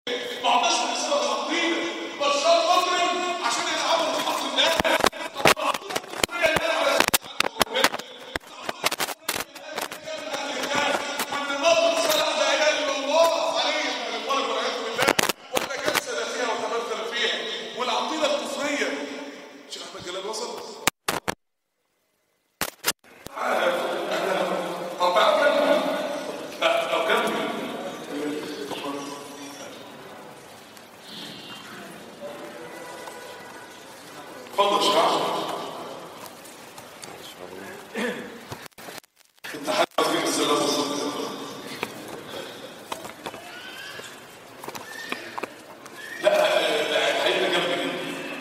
ما عدناش بنسبة العقيدة بشار مجرم عشان يلعبوا في حق الناس طب ما عقيدة الكفرية اللي أنا على وإن الموقف صلاح لا إله إلا الله عليه من الطالب والعياذ بالله وتجسد فيها وتمثل فيها والعقيدة الكفرية شيخ أحمد جلال وصل طب بقى كمل لا لو كمل اتفضل يا شيخ احمد انت حاسس فيك السلام والصبر لا لا الحقيقه جنب جدا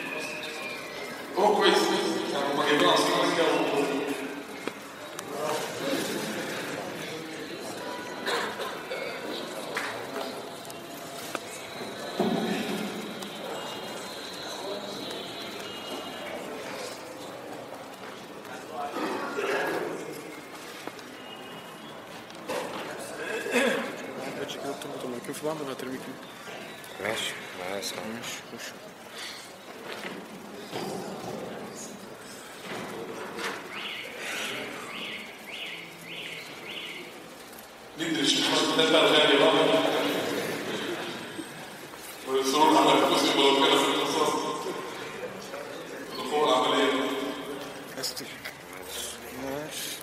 هو كويس يعني هم جايبين عصير مانجا و ماشي كده تربط المايكين في بعض ولا ترمي كده؟ ماشي معايا سلام ماشي خش ندري الشيخ احمد ده بقى الغالي بقى ويصرون على انفسهم ولو كان في القصاص دخول العمليه استك ماشي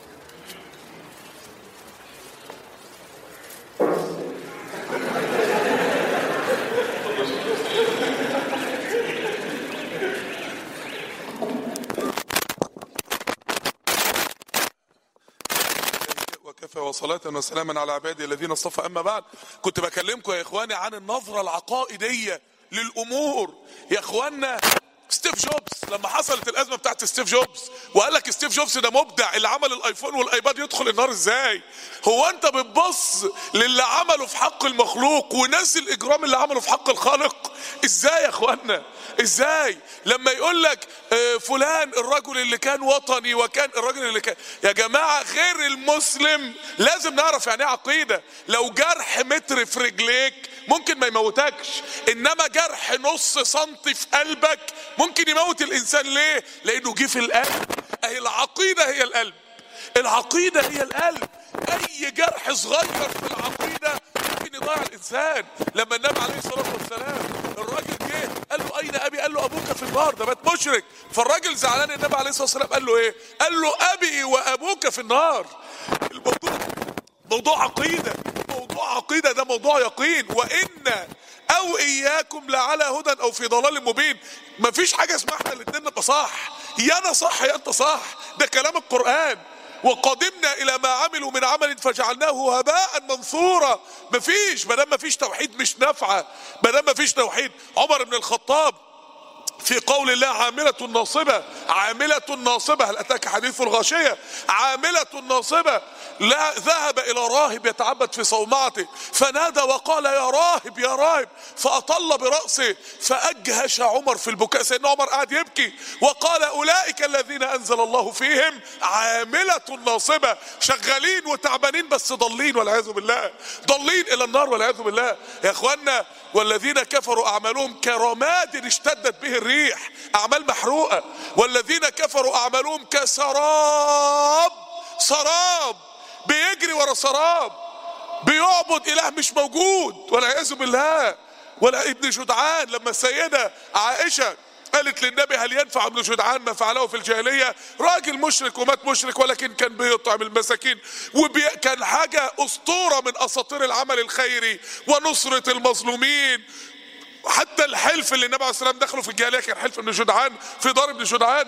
وكفى وصلاة وسلاما على عبادي الذين اصطفى اما بعد كنت بكلمكم يا اخواني عن النظرة العقائدية للامور يا اخوانا ستيف جوبز لما حصلت الازمه بتاعت ستيف جوبز وقال لك ستيف جوبز ده مبدع اللي عمل الايفون والايباد يدخل النار ازاي هو انت بتبص للي عمله في حق المخلوق وناسي الاجرام اللي عمله في حق الخالق ازاي يا اخوانا ازاي لما يقول لك آه، فلان الرجل اللي كان وطني وكان الراجل اللي كان يا جماعه غير المسلم لازم نعرف يعني ايه عقيده لو جرح متر في رجليك ممكن ما يموتكش انما جرح نص سنتي في قلبك ممكن يموت الانسان ليه لانه جه في القلب اهي العقيده هي القلب العقيده هي القلب اي جرح صغير في العقيده ممكن يضيع الانسان لما النبي عليه الصلاه والسلام الراجل جه قال له اين ابي قال له ابوك في النار ده مات مشرك فالراجل زعلان النبي عليه الصلاه والسلام قال له ايه قال له ابي وابوك في النار الموضوع موضوع عقيده موضوع عقيده ده موضوع يقين وان او اياكم لعلى هدى او في ضلال مبين مفيش حاجه اسمها احنا الاثنين نبقى صح يا انا صح يا انت صح ده كلام القران وقدمنا الى ما عملوا من عمل فجعلناه هباء منثورا مفيش ما دام مفيش توحيد مش نافعه ما دام مفيش توحيد عمر بن الخطاب في قول الله عاملة ناصبة عاملة ناصبة هل أتاك حديث الغاشية عاملة ناصبة لا ذهب إلى راهب يتعبد في صومعته فنادى وقال يا راهب يا راهب فأطل برأسه فأجهش عمر في البكاء سيدنا عمر قاعد يبكي وقال أولئك الذين أنزل الله فيهم عاملة ناصبة شغالين وتعبانين بس ضالين والعياذ بالله ضالين إلى النار والعياذ بالله يا إخوانا والذين كفروا أعمالهم كرماد اشتدت به الريح أعمال محروقة والذين كفروا أعمالهم كسراب سراب بيجري ورا سراب بيعبد إله مش موجود والعياذ بالله ولا ابن جدعان لما السيدة عائشة قالت للنبي هل ينفع ابن جدعان ما فعله في الجاهلية راجل مشرك ومات مشرك ولكن كان بيطعم المساكين وكان حاجة أسطورة من أساطير العمل الخيري ونصرة المظلومين حتى الحلف اللي النبي عليه الصلاة والسلام دخلوا في الجاهلية كان حلف ابن جدعان في دار ابن جدعان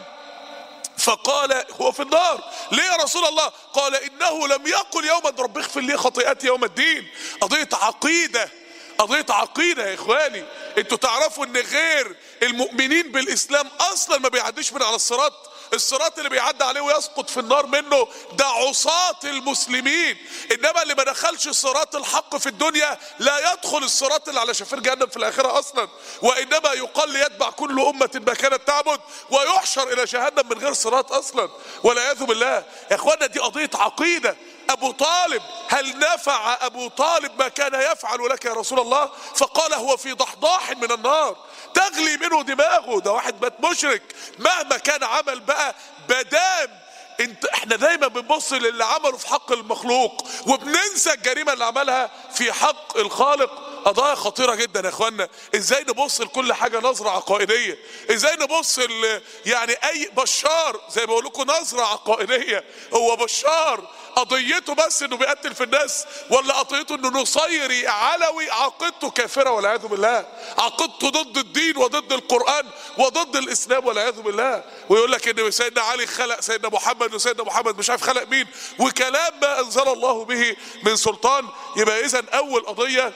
فقال هو في النار ليه يا رسول الله قال انه لم يقل يوما رب اغفر لي خطيئتي يوم الدين قضيه عقيده قضيه عقيده يا اخواني انتوا تعرفوا ان غير المؤمنين بالاسلام اصلا ما بيعديش من على الصراط الصراط اللي بيعدي عليه ويسقط في النار منه ده عصاة المسلمين انما اللي ما دخلش صراط الحق في الدنيا لا يدخل الصراط اللي على شفير جهنم في الاخره اصلا وانما يقال ليتبع كل امه ما كانت تعبد ويحشر الى جهنم من غير صراط اصلا والعياذ بالله يا اخوانا دي قضيه عقيده ابو طالب هل نفع ابو طالب ما كان يفعل لك يا رسول الله فقال هو في ضحضاح من النار تغلي منه دماغه ده واحد مات مشرك مهما كان عمل بقى بدام انت احنا دايما بنبص للي عمله في حق المخلوق وبننسى الجريمه اللي عملها في حق الخالق قضايا خطيره جدا يا اخوانا ازاي نبص لكل حاجه نظره عقائديه ازاي نبص ل يعني اي بشار زي ما بقول لكم نظره عقائديه هو بشار قضيته بس انه بيقتل في الناس ولا قضيته انه نصيري علوي عقيدته كافره والعياذ بالله عقيدته ضد الدين وضد القران وضد الاسلام والعياذ بالله ويقول لك ان سيدنا علي خلق سيدنا محمد وسيدنا محمد مش عارف خلق مين وكلام ما انزل الله به من سلطان يبقى اذا اول قضيه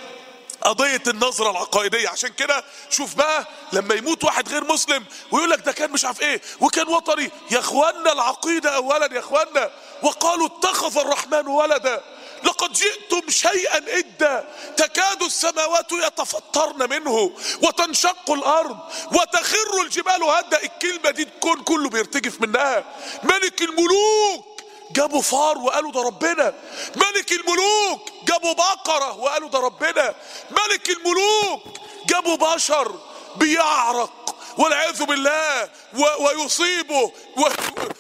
قضية النظرة العقائدية عشان كده شوف بقى لما يموت واحد غير مسلم ويقول لك ده كان مش عارف ايه وكان وطني يا اخوانا العقيدة اولا يا اخوانا وقالوا اتخذ الرحمن ولدا لقد جئتم شيئا إدا تكاد السماوات يتفطرن منه وتنشق الأرض وتخر الجبال هدا الكلمة دي الكون كله بيرتجف منها ملك الملوك جابوا فار وقالوا ده ربنا ملك الملوك جابوا بقرة وقالوا ده ربنا ملك الملوك جابوا بشر بيعرق والعياذ بالله و- ويصيبه و-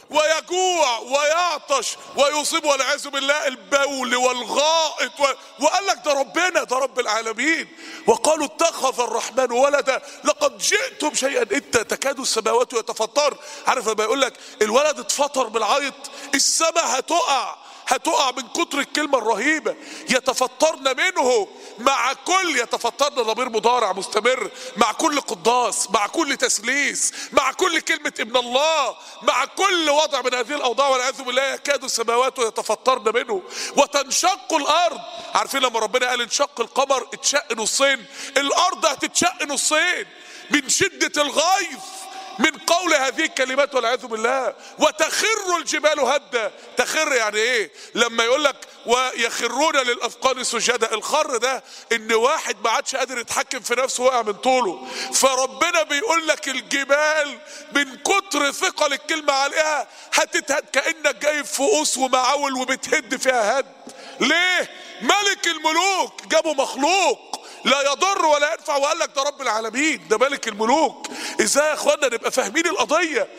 ويجوع ويعطش ويصيب والعياذ بالله البول والغائط و... وقال لك ده ربنا ده رب العالمين وقالوا اتخذ الرحمن ولدا لقد جئتم شيئا انت تكاد السماوات يتفطر عارف لما يقول لك الولد اتفطر بالعيط السماء هتقع هتقع من كتر الكلمة الرهيبة يتفطرن منه مع كل يتفطرن ضمير مضارع مستمر مع كل قداس مع كل تسليس مع كل كلمة ابن الله مع كل وضع من هذه الأوضاع والعياذ بالله يكاد السماوات يتفطرن منه وتنشق الأرض عارفين لما ربنا قال انشق القمر اتشق نصين الأرض هتتشق نصين من شدة الغيظ من قول هذه الكلمات والعياذ بالله وتخر الجبال هدا تخر يعني ايه لما يقول لك ويخرون للاذقان سجدا الخر ده ان واحد ما عادش قادر يتحكم في نفسه وقع من طوله فربنا بيقول لك الجبال من كتر ثقل الكلمه عليها هتتهد كانك جايب فؤوس ومعاول وبتهد فيها هد ليه ملك الملوك جابوا مخلوق لا يضر ولا ينفع وقال لك ده رب العالمين ده ملك الملوك ازاي يا اخوانا نبقى فاهمين القضيه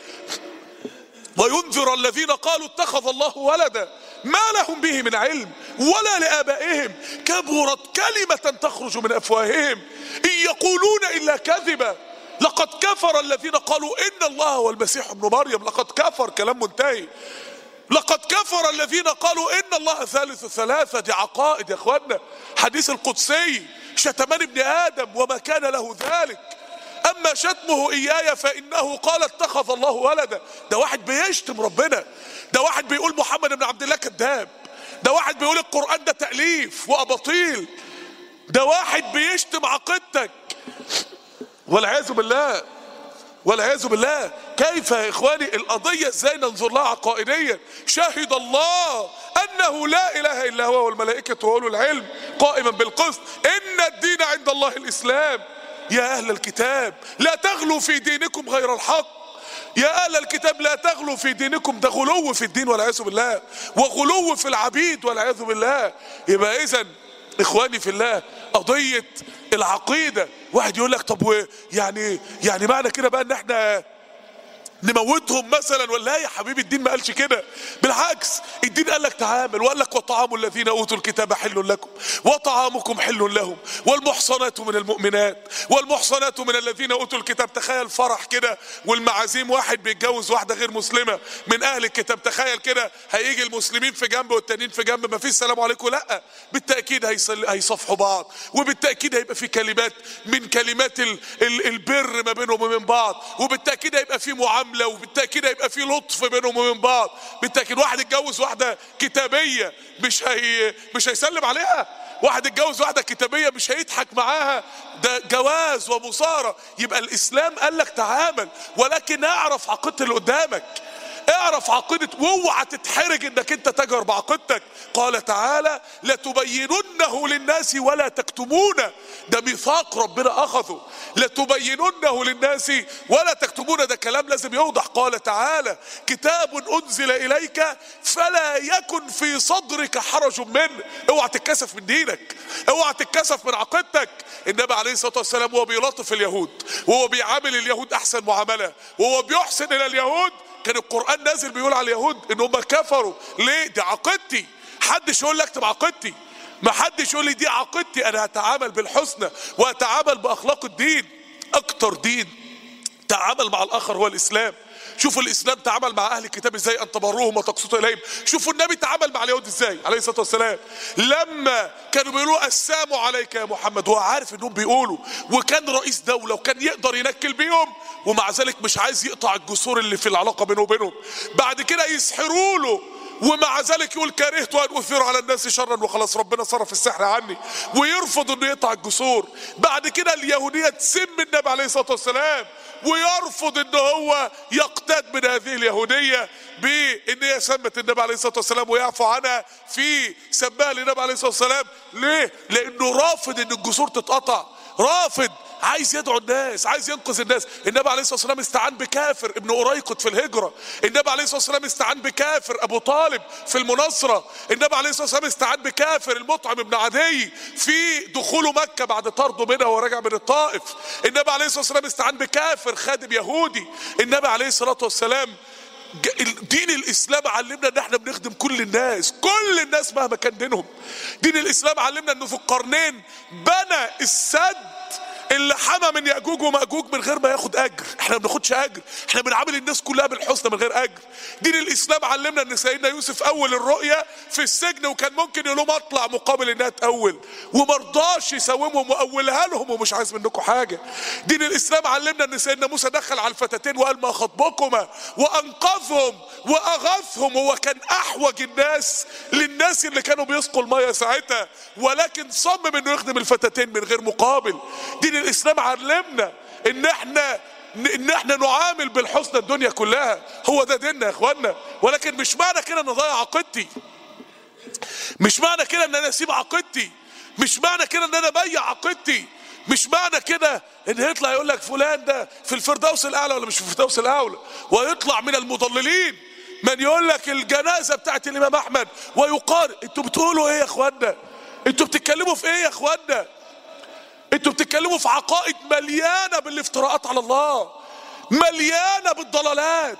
وينذر الذين قالوا اتخذ الله ولدا ما لهم به من علم ولا لآبائهم كبرت كلمة تخرج من أفواههم إن يقولون إلا كذبا لقد كفر الذين قالوا إن الله هو المسيح ابن مريم لقد كفر كلام منتهي لقد كفر الذين قالوا ان الله ثالث ثلاثة دي عقائد يا اخوانا حديث القدسي شتمان ابن ادم وما كان له ذلك اما شتمه اياي فانه قال اتخذ الله ولدا ده واحد بيشتم ربنا ده واحد بيقول محمد بن عبد الله كذاب ده واحد بيقول القران ده تاليف واباطيل ده واحد بيشتم عقيدتك والعياذ بالله والعياذ بالله كيف يا اخواني القضيه ازاي ننظر لها عقائديا شهد الله انه لا اله الا هو والملائكه واولو العلم قائما بالقسط ان الدين عند الله الاسلام يا اهل الكتاب لا تغلوا في دينكم غير الحق يا اهل الكتاب لا تغلوا في دينكم ده غلو في الدين والعياذ بالله وغلو في العبيد والعياذ بالله يبقى اذا اخواني في الله قضيه العقيده واحد يقول لك طب و- يعني يعني معنى كده بقى ان احنا نموتهم مثلا ولا يا حبيبي الدين ما قالش كده بالعكس الدين قال لك تعامل وقال لك وطعام الذين اوتوا الكتاب حل لكم وطعامكم حل لهم والمحصنات من المؤمنات والمحصنات من الذين اوتوا الكتاب تخيل فرح كده والمعازيم واحد بيتجوز واحده غير مسلمه من اهل الكتاب تخيل كده هيجي المسلمين في جنب والتانيين في جنب ما فيش سلام عليكم لا بالتاكيد هيصل- هيصافحوا بعض وبالتاكيد هيبقى في كلمات من كلمات ال ال البر ما بينهم وبين بعض وبالتاكيد هيبقى في معامله وبالتاكيد هيبقى في لطف بينهم وبين بعض بالتاكيد واحد اتجوز واحده كتابيه مش هي مش هيسلم عليها واحد اتجوز واحده كتابيه مش هيضحك معاها ده جواز ومصارة يبقى الاسلام قال لك تعامل ولكن اعرف عقيده اللي قدامك اعرف عقيدة واوعى تتحرج انك انت تجهر بعقيدتك قال تعالى لتبيننه للناس ولا تكتمونه ده ميثاق ربنا اخذه لتبيننه للناس ولا تكتمونه ده كلام لازم يوضح قال تعالى كتاب انزل اليك فلا يكن في صدرك حرج منه اوعى تتكسف من دينك اوعى تتكسف من عقيدتك النبي عليه الصلاه والسلام وهو بيلاطف اليهود وهو بيعامل اليهود احسن معامله وهو بيحسن الى اليهود كان القران نازل بيقول على اليهود ان هم كفروا ليه دي عقيدتي حدش يقول لي اكتب عقيدتي ما حدش يقول لي دي عقيدتي انا هتعامل بالحسنى واتعامل باخلاق الدين اكتر دين تعامل مع الاخر هو الاسلام شوفوا الاسلام تعامل مع اهل الكتاب ازاي ان تبروهم وتقسطوا اليهم شوفوا النبي تعامل مع اليهود ازاي عليه الصلاه والسلام لما كانوا بيقولوا السلام عليك يا محمد هو عارف انهم بيقولوا وكان رئيس دوله وكان يقدر ينكل بيهم ومع ذلك مش عايز يقطع الجسور اللي في العلاقه بينه وبينهم بعد كده يسحروا له ومع ذلك يقول كرهت ان اثير على الناس شرا وخلاص ربنا صرف السحر عني ويرفض انه يقطع الجسور بعد كده اليهوديه تسم النبي عليه الصلاه والسلام ويرفض ان هو يقتاد من هذه اليهوديه بان هي سمت النبي عليه الصلاه والسلام ويعفو عنها في سماها للنبي عليه الصلاه والسلام ليه؟ لانه رافض ان الجسور تتقطع رافض عايز يدعو الناس عايز ينقذ الناس النبي عليه الصلاه والسلام استعان بكافر ابن قريقط في الهجره النبي عليه الصلاه والسلام استعان بكافر ابو طالب في المناصره النبي عليه الصلاه والسلام استعان بكافر المطعم ابن عدي في دخوله مكه بعد طرده منها وراجع من الطائف النبي عليه الصلاه والسلام استعان بكافر خادم يهودي النبي عليه الصلاه والسلام دين الاسلام علمنا ان احنا بنخدم كل الناس كل الناس مهما كان دينهم دين الاسلام علمنا انه في القرنين بنى السد اللي حمى من ياجوج وماجوج من غير ما ياخد اجر احنا ما بناخدش اجر احنا بنعامل الناس كلها بالحسنى من غير اجر دين الاسلام علمنا ان سيدنا يوسف اول الرؤيا في السجن وكان ممكن يقول لهم اطلع مقابل انها تاول وما رضاش يساومهم واولها لهم ومش عايز منكم حاجه دين الاسلام علمنا ان سيدنا موسى دخل على الفتاتين وقال ما خطبكما وانقذهم واغاثهم هو كان احوج الناس للناس اللي كانوا بيسقوا الميه ساعتها ولكن صمم انه يخدم الفتاتين من غير مقابل دين الاسلام علمنا ان احنا ان احنا نعامل بالحسنى الدنيا كلها هو ده ديننا يا اخوانا ولكن مش معنى كده ان اضيع عقيدتي مش معنى كده ان انا اسيب عقيدتي مش معنى كده ان انا ابيع عقيدتي مش معنى كده ان يطلع يقول لك فلان ده في الفردوس الاعلى ولا مش في الفردوس الاعلى ويطلع من المضللين من يقول لك الجنازه بتاعت الامام احمد ويقال انتوا بتقولوا ايه يا اخوانا انتوا بتتكلموا في ايه يا اخوانا انتوا بتتكلموا في عقائد مليانه بالافتراءات على الله مليانه بالضلالات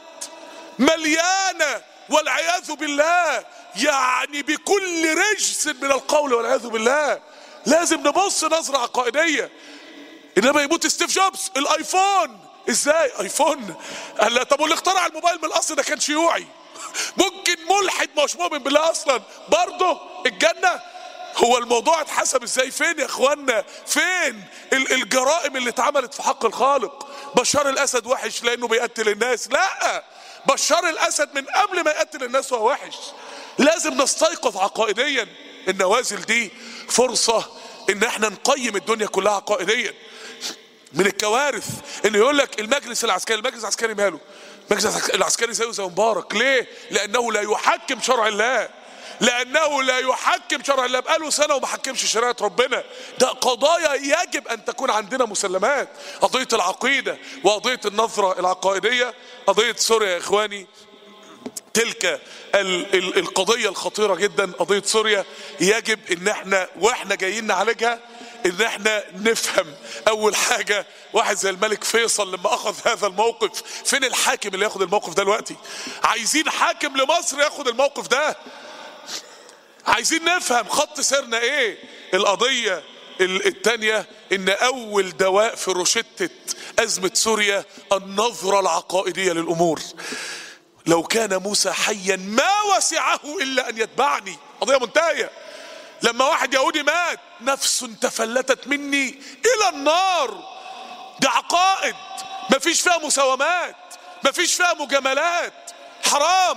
مليانه والعياذ بالله يعني بكل رجس من القول والعياذ بالله لازم نبص نظره عقائديه انما يموت ستيف جوبز الايفون ازاي ايفون قال لا طب واللي اخترع الموبايل من الاصل ده كان شيوعي ممكن ملحد مش مؤمن بالله اصلا برضه الجنه هو الموضوع اتحسب ازاي فين يا اخوانا فين الجرائم اللي اتعملت في حق الخالق بشار الاسد وحش لانه بيقتل الناس لا بشار الاسد من قبل ما يقتل الناس هو وحش لازم نستيقظ عقائديا النوازل دي فرصة ان احنا نقيم الدنيا كلها عقائديا من الكوارث ان يقول لك المجلس العسكري المجلس العسكري ماله المجلس العسكري زيه زي مبارك ليه لانه لا يحكم شرع الله لانه لا يحكم شرع الله بقاله سنه وما حكمش شريعه ربنا ده قضايا يجب ان تكون عندنا مسلمات قضيه العقيده وقضيه النظره العقائديه قضيه سوريا يا اخواني تلك ال ال القضيه الخطيره جدا قضيه سوريا يجب ان احنا واحنا جايين نعالجها ان احنا نفهم اول حاجه واحد زي الملك فيصل لما اخذ هذا الموقف فين الحاكم اللي ياخد الموقف ده دلوقتي عايزين حاكم لمصر ياخد الموقف ده عايزين نفهم خط سيرنا ايه القضية التانية ان اول دواء في روشتة ازمة سوريا النظرة العقائدية للامور لو كان موسى حيا ما وسعه الا ان يتبعني قضية منتهية لما واحد يهودي مات نفس تفلتت مني الى النار ده عقائد مفيش فيها مساومات مفيش فيها مجاملات حرام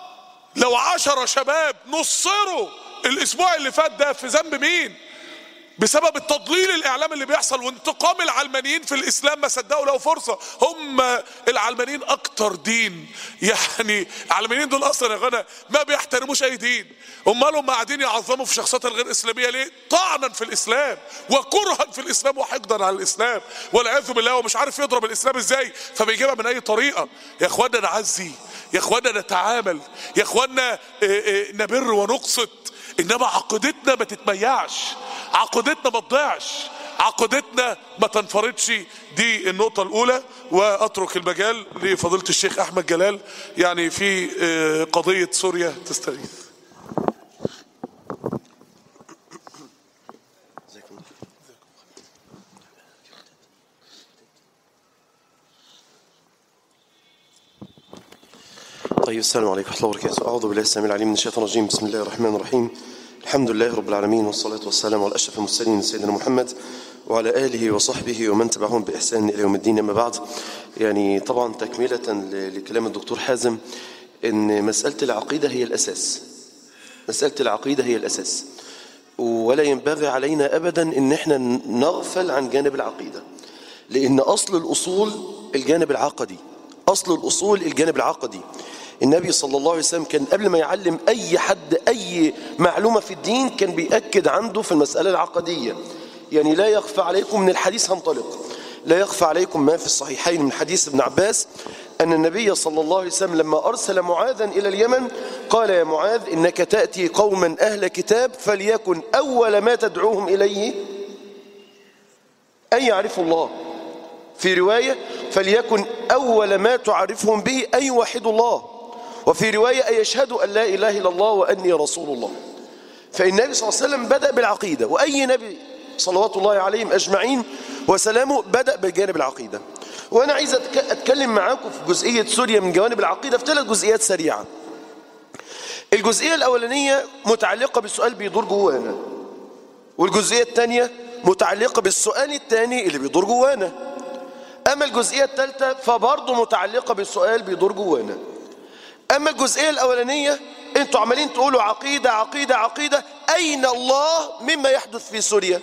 لو عشرة شباب نصروا الاسبوع اللي فات ده في ذنب مين بسبب التضليل الاعلامي اللي بيحصل وانتقام العلمانيين في الاسلام ما صدقوا له فرصه هم العلمانيين اكتر دين يعني العلمانيين دول اصلا يا غنى ما بيحترموش اي دين امال هم قاعدين يعظموا في شخصيات الغير اسلاميه ليه طعنا في الاسلام وكرها في الاسلام وحقدا على الاسلام والعياذ بالله ومش عارف يضرب الاسلام ازاي فبيجيبها من اي طريقه يا اخوانا نعزي يا اخوانا نتعامل يا اخوانا اه، اه، نبر ونقسط انما عقيدتنا ما تتميعش عقيدتنا ما تضيعش عقيدتنا ما تنفردش دي النقطة الأولى وأترك المجال لفضيلة الشيخ أحمد جلال يعني في اه، قضية سوريا تستغيث طيب السلام عليكم ورحمة الله وبركاته أعوذ بالله السميع العليم من الشيطان الرجيم بسم الله الرحمن الرحيم الحمد لله رب العالمين والصلاة والسلام على أشرف المرسلين سيدنا محمد وعلى آله وصحبه ومن تبعهم بإحسان إلى يوم الدين أما بعد يعني طبعا تكملة ل- لكلام الدكتور حازم إن مسألة العقيدة هي الأساس مسألة العقيدة هي الأساس ولا ينبغي علينا أبدا إن احنا نغفل عن جانب العقيدة لأن أصل الأصول الجانب العقدي أصل الأصول الجانب العقدي النبي صلى الله عليه وسلم كان قبل ما يعلم أي حد أي معلومة في الدين كان بيأكد عنده في المسألة العقدية يعني لا يخفى عليكم من الحديث هنطلق لا يخفى عليكم ما في الصحيحين من حديث ابن عباس أن النبي صلى الله عليه وسلم لما أرسل معاذا إلى اليمن قال يا معاذ إنك تأتي قوما أهل كتاب فليكن أول ما تدعوهم إليه أن يعرفوا الله في رواية فليكن أول ما تعرفهم به أن يوحدوا الله وفي رواية أن يشهدوا أن لا إله إلا الله وأني رسول الله فالنبي صلى الله عليه وسلم بدأ بالعقيدة وأي نبي صلوات الله عليهم أجمعين وسلامه بدأ بالجانب العقيدة وأنا عايز أتك- أتكلم معاكم في جزئية سوريا من جوانب العقيدة في ثلاث جزئيات سريعة الجزئية الأولانية متعلقة بالسؤال بيدور جوانا والجزئية الثانية متعلقة بالسؤال الثاني اللي بيدور جوانا أما الجزئية الثالثة فبرضه متعلقة بالسؤال بيدور جوانا أما الجزئية الأولانية أنتوا عمالين تقولوا عقيدة عقيدة عقيدة أين الله مما يحدث في سوريا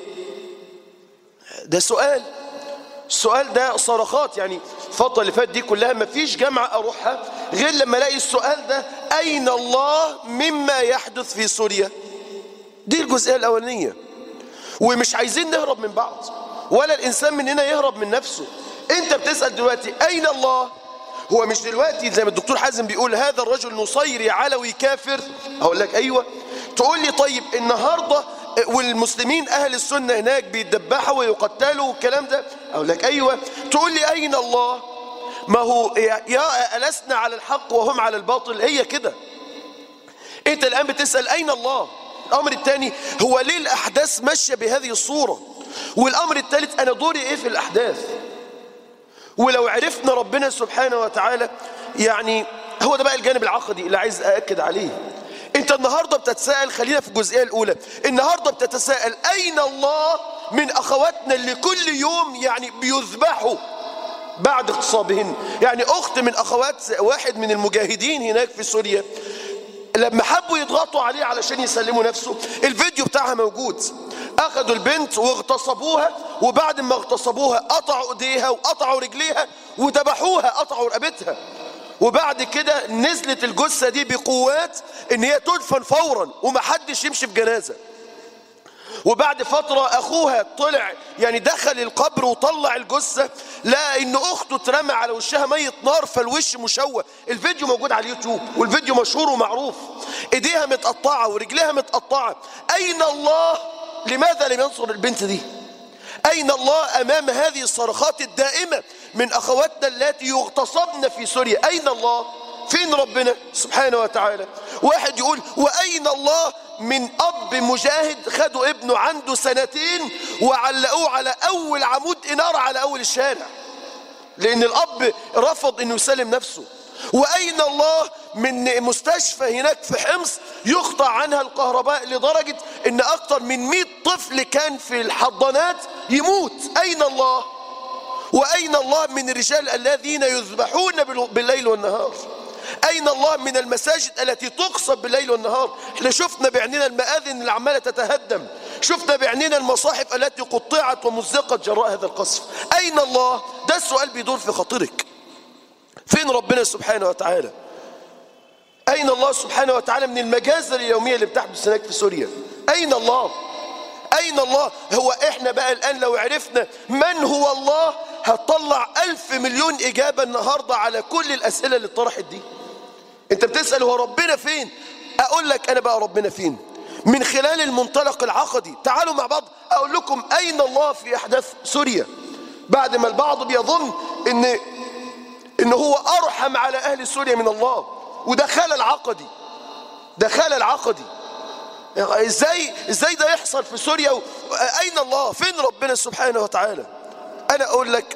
ده سؤال السؤال ده صرخات يعني الفترة اللي فاتت دي كلها ما فيش جامعة أروحها غير لما ألاقي السؤال ده أين الله مما يحدث في سوريا دي الجزئية الأولانية ومش عايزين نهرب من بعض ولا الإنسان مننا يهرب من نفسه أنت بتسأل دلوقتي أين الله هو مش دلوقتي زي ما الدكتور حازم بيقول هذا الرجل نصيري علوي كافر أقول لك أيوة تقول لي طيب النهاردة والمسلمين أهل السنة هناك بيتدبحوا ويقتلوا والكلام ده أقول لك أيوة تقول لي أين الله ما هو يا يا ألسنا على الحق وهم على الباطل هي كده انت الآن بتسأل أين الله الأمر الثاني هو ليه الأحداث ماشية بهذه الصورة والأمر الثالث أنا دوري إيه في الأحداث ولو عرفنا ربنا سبحانه وتعالى يعني هو ده بقى الجانب العقدي اللي عايز أأكد عليه انت النهاردة بتتساءل خلينا في الجزئية الأولى النهاردة بتتساءل أين الله من أخواتنا اللي كل يوم يعني بيذبحوا بعد اغتصابهن يعني أخت من أخوات واحد من المجاهدين هناك في سوريا لما حبوا يضغطوا عليه علشان يسلموا نفسه الفيديو بتاعها موجود اخذوا البنت واغتصبوها وبعد ما اغتصبوها قطعوا ايديها وقطعوا رجليها وذبحوها قطعوا رقبتها وبعد كده نزلت الجثه دي بقوات ان هي تدفن فورا ومحدش يمشي في جنازه وبعد فترة أخوها طلع يعني دخل القبر وطلع الجثة لقى إن أخته اترمى على وشها مية نار فالوش مشوه الفيديو موجود على اليوتيوب والفيديو مشهور ومعروف إيديها متقطعة ورجليها متقطعة أين الله لماذا لم ينصر البنت دي أين الله أمام هذه الصرخات الدائمة من أخواتنا التي يغتصبن في سوريا أين الله فين ربنا سبحانه وتعالى واحد يقول وأين الله من أب مجاهد خدوا ابنه عنده سنتين وعلقوه على أول عمود إنارة على أول الشارع لأن الأب رفض أنه يسلم نفسه وأين الله من مستشفى هناك في حمص يقطع عنها الكهرباء لدرجة أن أكثر من 100 طفل كان في الحضانات يموت أين الله وأين الله من الرجال الذين يذبحون بالليل والنهار أين الله من المساجد التي تقصب بالليل والنهار احنا شفنا بعيننا المآذن اللي عمالة تتهدم شفنا بعيننا المصاحف التي قطعت ومزقت جراء هذا القصف أين الله؟ ده السؤال بيدور في خاطرك فين ربنا سبحانه وتعالى أين الله سبحانه وتعالى من المجازر اليومية اللي بتحدث هناك في سوريا أين الله أين الله هو إحنا بقى الآن لو عرفنا من هو الله هتطلع ألف مليون إجابة النهاردة على كل الأسئلة اللي اتطرحت دي أنت بتسأل هو ربنا فين أقول لك أنا بقى ربنا فين من خلال المنطلق العقدي تعالوا مع بعض أقول لكم أين الله في أحداث سوريا بعد ما البعض بيظن إن إن هو أرحم على أهل سوريا من الله وده خلل عقدي ده خلل عقدي ازاي ازاي ده يحصل في سوريا و... اين الله فين ربنا سبحانه وتعالى انا اقول لك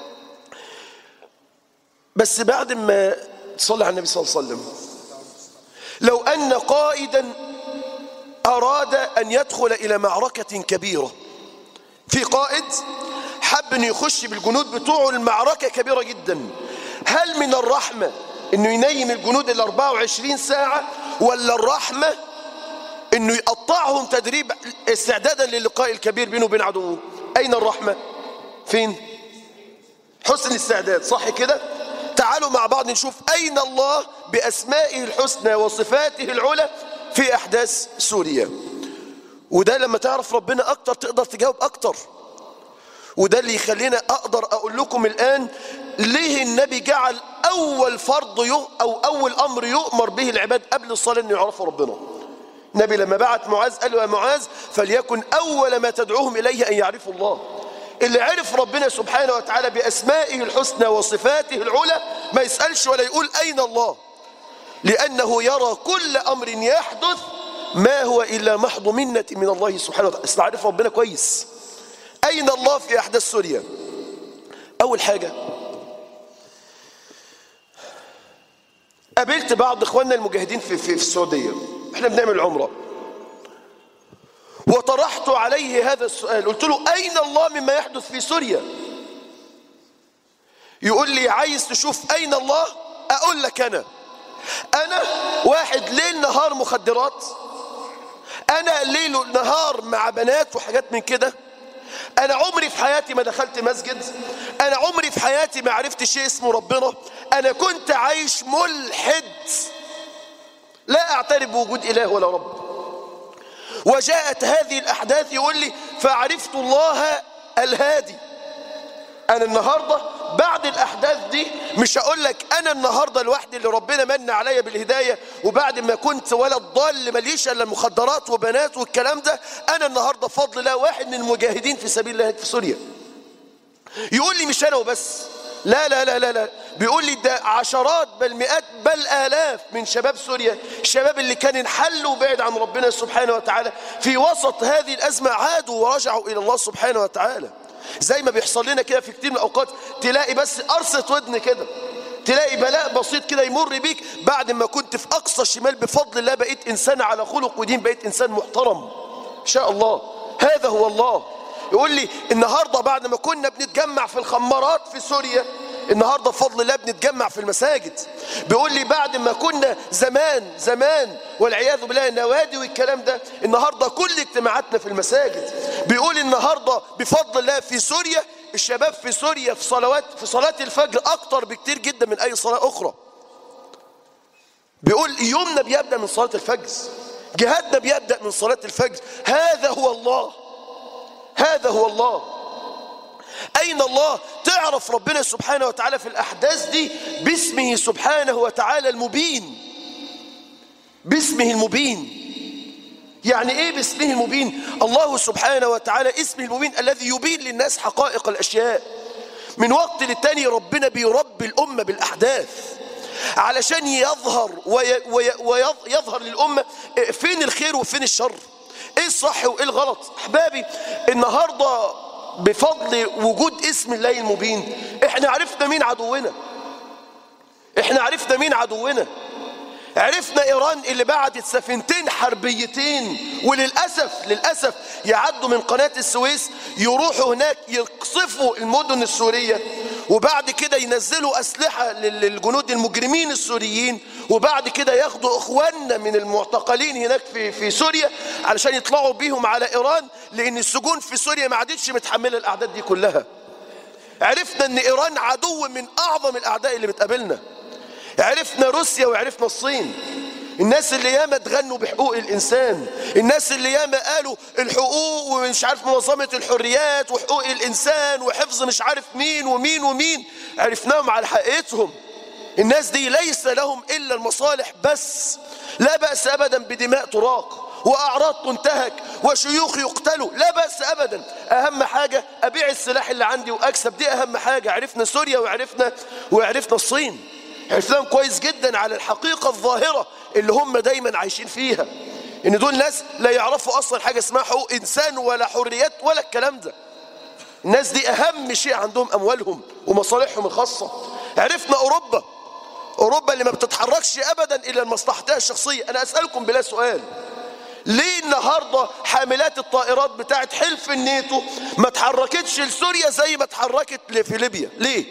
بس بعد ما تصلي على النبي صلى الله عليه وسلم لو ان قائدا اراد ان يدخل الى معركه كبيره في قائد حب انه يخش بالجنود بتوعه المعركه كبيره جدا هل من الرحمه انه ينيم الجنود ال 24 ساعه ولا الرحمه انه يقطعهم تدريب استعدادا للقاء الكبير بينه وبين عدوه اين الرحمه فين حسن الاستعداد صح كده تعالوا مع بعض نشوف اين الله باسمائه الحسنى وصفاته العلى في احداث سوريا وده لما تعرف ربنا اكتر تقدر تجاوب اكتر وده اللي يخلينا اقدر اقول لكم الان ليه النبي جعل اول فرض او اول امر يؤمر به العباد قبل الصلاه انه يعرفوا ربنا النبي لما بعت معاذ قال له يا معاذ فليكن أول ما تدعوهم إليه أن يعرفوا الله اللي عرف ربنا سبحانه وتعالى بأسمائه الحسنى وصفاته العلى ما يسألش ولا يقول أين الله لأنه يرى كل أمر يحدث ما هو إلا محض منة من الله سبحانه وتعالى استعرف ربنا كويس أين الله في أحداث سوريا أول حاجة قابلت بعض إخواننا المجاهدين في, في, في السعودية احنا بنعمل عمرة وطرحت عليه هذا السؤال قلت له أين الله مما يحدث في سوريا يقول لي عايز تشوف أين الله أقول لك أنا أنا واحد ليل نهار مخدرات أنا ليل نهار مع بنات وحاجات من كده أنا عمري في حياتي ما دخلت مسجد أنا عمري في حياتي ما عرفت شيء اسمه ربنا أنا كنت عايش ملحد لا أعترف بوجود إله ولا رب وجاءت هذه الأحداث يقول لي فعرفت الله الهادي أنا النهاردة بعد الأحداث دي مش هقول لك أنا النهاردة لوحدي اللي ربنا من عليا بالهداية وبعد ما كنت ولد ضال ماليش إلا مخدرات وبنات والكلام ده أنا النهاردة بفضل الله واحد من المجاهدين في سبيل الله في سوريا يقول لي مش أنا وبس لا لا لا لا لا بيقول لي ده عشرات بل مئات بل آلاف من شباب سوريا الشباب اللي كان انحل وبعد عن ربنا سبحانه وتعالى في وسط هذه الأزمة عادوا ورجعوا إلى الله سبحانه وتعالى زي ما بيحصل لنا كده في كتير من الأوقات تلاقي بس قرصة ودن كده تلاقي بلاء بسيط كده يمر بيك بعد ما كنت في أقصى الشمال بفضل الله بقيت إنسان على خلق ودين بقيت إنسان محترم إن شاء الله هذا هو الله يقول لي النهاردة بعد ما كنا بنتجمع في الخمارات في سوريا النهاردة بفضل الله بنتجمع في المساجد بيقول لي بعد ما كنا زمان زمان والعياذ بالله النوادي والكلام ده النهاردة كل اجتماعاتنا في المساجد بيقول النهاردة بفضل الله في سوريا الشباب في سوريا في صلوات في صلاة الفجر أكتر بكتير جدا من أي صلاة أخرى بيقول يومنا بيبدأ من صلاة الفجر جهادنا بيبدأ من صلاة الفجر هذا هو الله هذا هو الله أين الله تعرف ربنا سبحانه وتعالى في الأحداث دي باسمه سبحانه وتعالى المبين باسمه المبين يعني ايه باسمه المبين الله سبحانه وتعالى اسمه المبين الذي يبين للناس حقائق الأشياء من وقت للتاني ربنا بيربي الأمة بالأحداث علشان يظهر ويظهر للأمة فين الخير وفين الشر ايه الصح وايه الغلط احبابي النهارده بفضل وجود اسم الله المبين احنا عرفنا مين عدونا احنا عرفنا مين عدونا عرفنا ايران اللي بعتت سفينتين حربيتين وللاسف للاسف يعدوا من قناه السويس يروحوا هناك يقصفوا المدن السوريه وبعد كده ينزلوا أسلحة لل- للجنود المجرمين السوريين وبعد كده ياخدوا إخواننا من المعتقلين هناك في, في سوريا علشان يطلعوا بيهم على إيران لأن السجون في سوريا ما عادتش متحملة الأعداد دي كلها عرفنا أن إيران عدو من أعظم الأعداء اللي بتقابلنا عرفنا روسيا وعرفنا الصين الناس اللي ياما تغنوا بحقوق الإنسان الناس اللي ياما قالوا الحقوق ومش عارف منظمة الحريات وحقوق الإنسان وحفظ مش عارف مين ومين ومين عرفناهم على حقيقتهم الناس دي ليس لهم إلا المصالح بس لا بأس أبدا بدماء تراق وأعراض تنتهك وشيوخ يقتلوا لا بأس أبدا أهم حاجة أبيع السلاح اللي عندي وأكسب دي أهم حاجة عرفنا سوريا وعرفنا وعرفنا الصين عرفناهم كويس جدا على الحقيقة الظاهرة اللي هم دايما عايشين فيها ان دول ناس لا يعرفوا اصلا حاجة اسمها حقوق انسان ولا حريات ولا الكلام ده الناس دي اهم شيء عندهم اموالهم ومصالحهم الخاصة عرفنا اوروبا اوروبا اللي ما بتتحركش ابدا الى لمصلحتها الشخصية انا اسألكم بلا سؤال ليه النهاردة حاملات الطائرات بتاعت حلف الناتو ما تحركتش لسوريا زي ما اتحركت في ليبيا ليه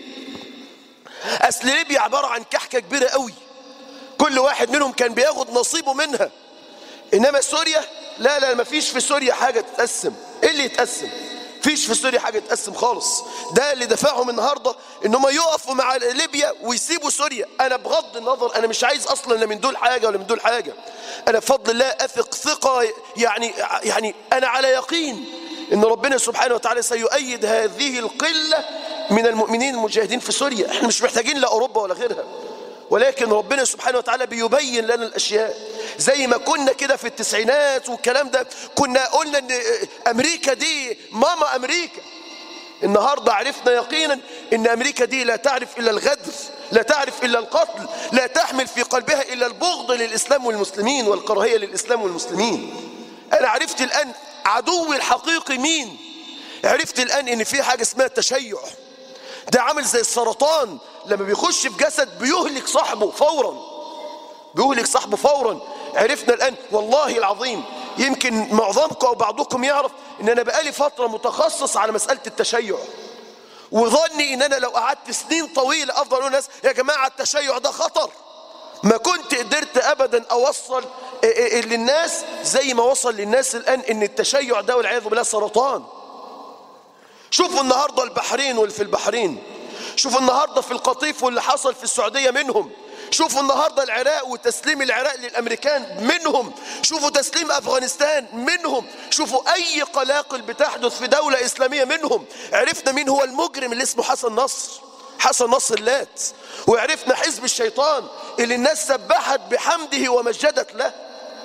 اصل ليبيا عبارة عن كحكة كبيرة قوي كل واحد منهم كان بياخد نصيبه منها انما سوريا لا لا ما فيش في سوريا حاجة تتقسم ايه اللي يتقسم فيش في سوريا حاجة تتقسم خالص ده اللي دفعهم النهاردة ان هم يقفوا مع ليبيا ويسيبوا سوريا انا بغض النظر انا مش عايز اصلا لا من دول حاجة ولا من دول حاجة انا بفضل الله اثق ثقة يعني يعني انا على يقين ان ربنا سبحانه وتعالى سيؤيد هذه القلة من المؤمنين المجاهدين في سوريا احنا مش محتاجين لا اوروبا ولا غيرها ولكن ربنا سبحانه وتعالى بيبين لنا الاشياء زي ما كنا كده في التسعينات والكلام ده كنا قلنا ان امريكا دي ماما امريكا النهاردة عرفنا يقينا ان امريكا دي لا تعرف الا الغدر لا تعرف الا القتل لا تحمل في قلبها الا البغض للاسلام والمسلمين والكراهية للاسلام والمسلمين انا عرفت الان عدوي الحقيقي مين عرفت الان ان في حاجة اسمها التشيع ده عامل زي السرطان لما بيخش في جسد بيهلك صاحبه فورا بيهلك صاحبه فورا عرفنا الآن والله العظيم يمكن معظمكم أو بعضكم يعرف إن أنا بقالي فترة متخصص على مسألة التشيع وظني إن أنا لو قعدت سنين طويلة أفضل أقول للناس يا جماعة التشيع ده خطر ما كنت قدرت أبدا أوصل للناس زي ما وصل للناس الآن إن التشيع ده والعياذ بالله سرطان شوفوا النهاردة البحرين واللي في البحرين شوفوا النهاردة في القطيف واللي حصل في السعودية منهم شوفوا النهاردة العراق وتسليم العراق للأمريكان منهم شوفوا تسليم أفغانستان منهم شوفوا أي قلاقل بتحدث في دولة إسلامية منهم عرفنا مين هو المجرم اللي اسمه حسن نصر حسن نصر اللات وعرفنا حزب الشيطان اللي الناس سبحت بحمده ومجدت له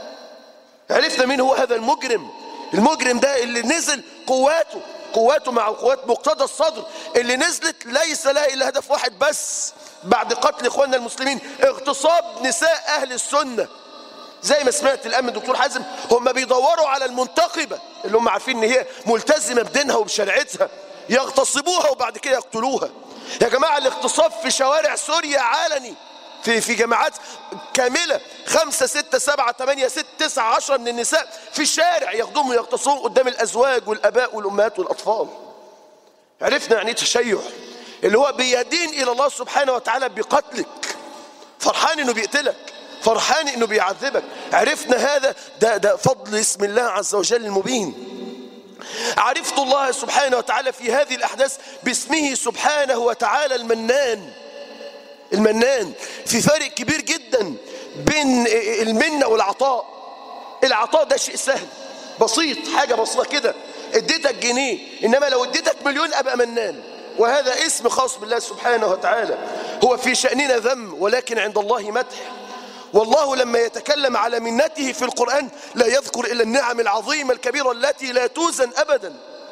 عرفنا مين هو هذا المجرم المجرم ده اللي نزل قواته قواته مع قوات مقتدى الصدر اللي نزلت ليس لها إلا هدف واحد بس بعد قتل إخواننا المسلمين اغتصاب نساء أهل السنة زي ما سمعت الآن من دكتور حازم هم بيدوروا على المنتقبة اللي هم عارفين ان هي ملتزمة بدينها وبشريعتها يغتصبوها وبعد كده يقتلوها يا جماعة الاغتصاب في شوارع سوريا علني في في جماعات كاملة خمسة ستة سبعة ثمانية ستة تسعة عشرة من النساء في الشارع ياخدوهم ويغتصبوهم قدام الأزواج والأباء والأمهات والأطفال عرفنا يعني تشيع اللي هو بيدين إلى الله سبحانه وتعالى بقتلك فرحان إنه بيقتلك فرحان إنه بيعذبك عرفنا هذا ده, ده فضل اسم الله عز وجل المبين عرفت الله سبحانه وتعالى في هذه الأحداث باسمه سبحانه وتعالى المنان المنان في فرق كبير جدا بين المنة والعطاء العطاء ده شيء سهل بسيط حاجة بسيطة كده اديتك جنيه انما لو اديتك مليون ابقى منان وهذا اسم خاص بالله سبحانه وتعالى هو في شأننا ذم ولكن عند الله مدح والله لما يتكلم على منته في القرآن لا يذكر إلا النعم العظيمة الكبيرة التي لا توزن أبدا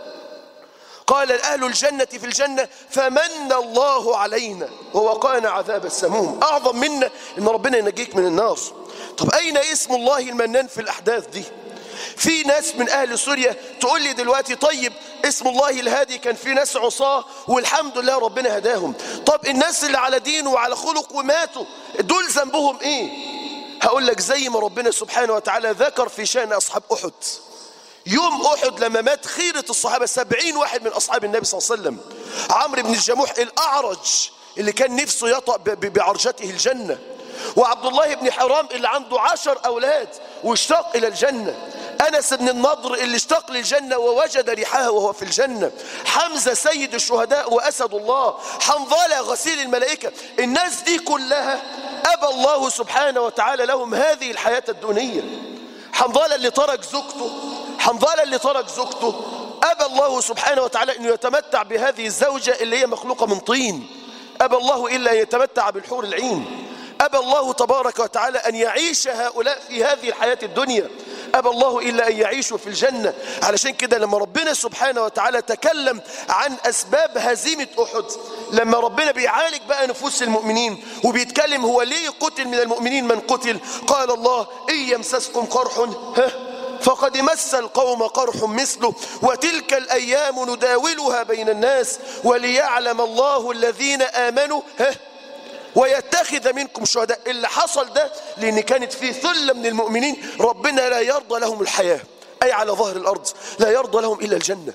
قال أهل الجنة في الجنة فمن الله علينا ووقانا عذاب السموم أعظم منا إن ربنا ينجيك من النار طب أين اسم الله المنان في الأحداث دي في ناس من أهل سوريا تقول لي دلوقتي طيب اسم الله الهادي كان في ناس عصاه والحمد لله ربنا هداهم طب الناس اللي على دين وعلى خلق وماتوا دول ذنبهم ايه هقول لك زي ما ربنا سبحانه وتعالى ذكر في شأن أصحاب أحد يوم أحد لما مات خيرة الصحابة سبعين واحد من أصحاب النبي صلى الله عليه وسلم عمرو بن الجموح الأعرج اللي كان نفسه يطأ ب- ب- بعرجته الجنة وعبد الله بن حرام اللي عنده عشر أولاد واشتاق إلى الجنة أنس بن النضر اللي اشتاق للجنة ووجد ريحها وهو في الجنة حمزة سيد الشهداء وأسد الله حنظلة غسيل الملائكة الناس دي كلها أبى الله سبحانه وتعالى لهم هذه الحياة الدنيا حنظلة اللي ترك زوجته حنظلة اللي ترك زوجته أبى الله سبحانه وتعالى أنه يتمتع بهذه الزوجة اللي هي مخلوقة من طين أبى الله إلا أن يتمتع بالحور العين أبى الله تبارك وتعالى أن يعيش هؤلاء في هذه الحياة الدنيا أبى الله إلا أن يعيشوا في الجنة علشان كده لما ربنا سبحانه وتعالى تكلم عن أسباب هزيمة أحد لما ربنا بيعالج بقى نفوس المؤمنين وبيتكلم هو ليه قتل من المؤمنين من قتل قال الله إن يمسسكم قرح ها فقد مس القوم قرح مثله وتلك الأيام نداولها بين الناس وليعلم الله الذين آمنوا ها ويتخذ منكم شهداء اللي حصل ده لأن كانت في ثلة من المؤمنين ربنا لا يرضى لهم الحياة أي على ظهر الأرض لا يرضى لهم إلا الجنة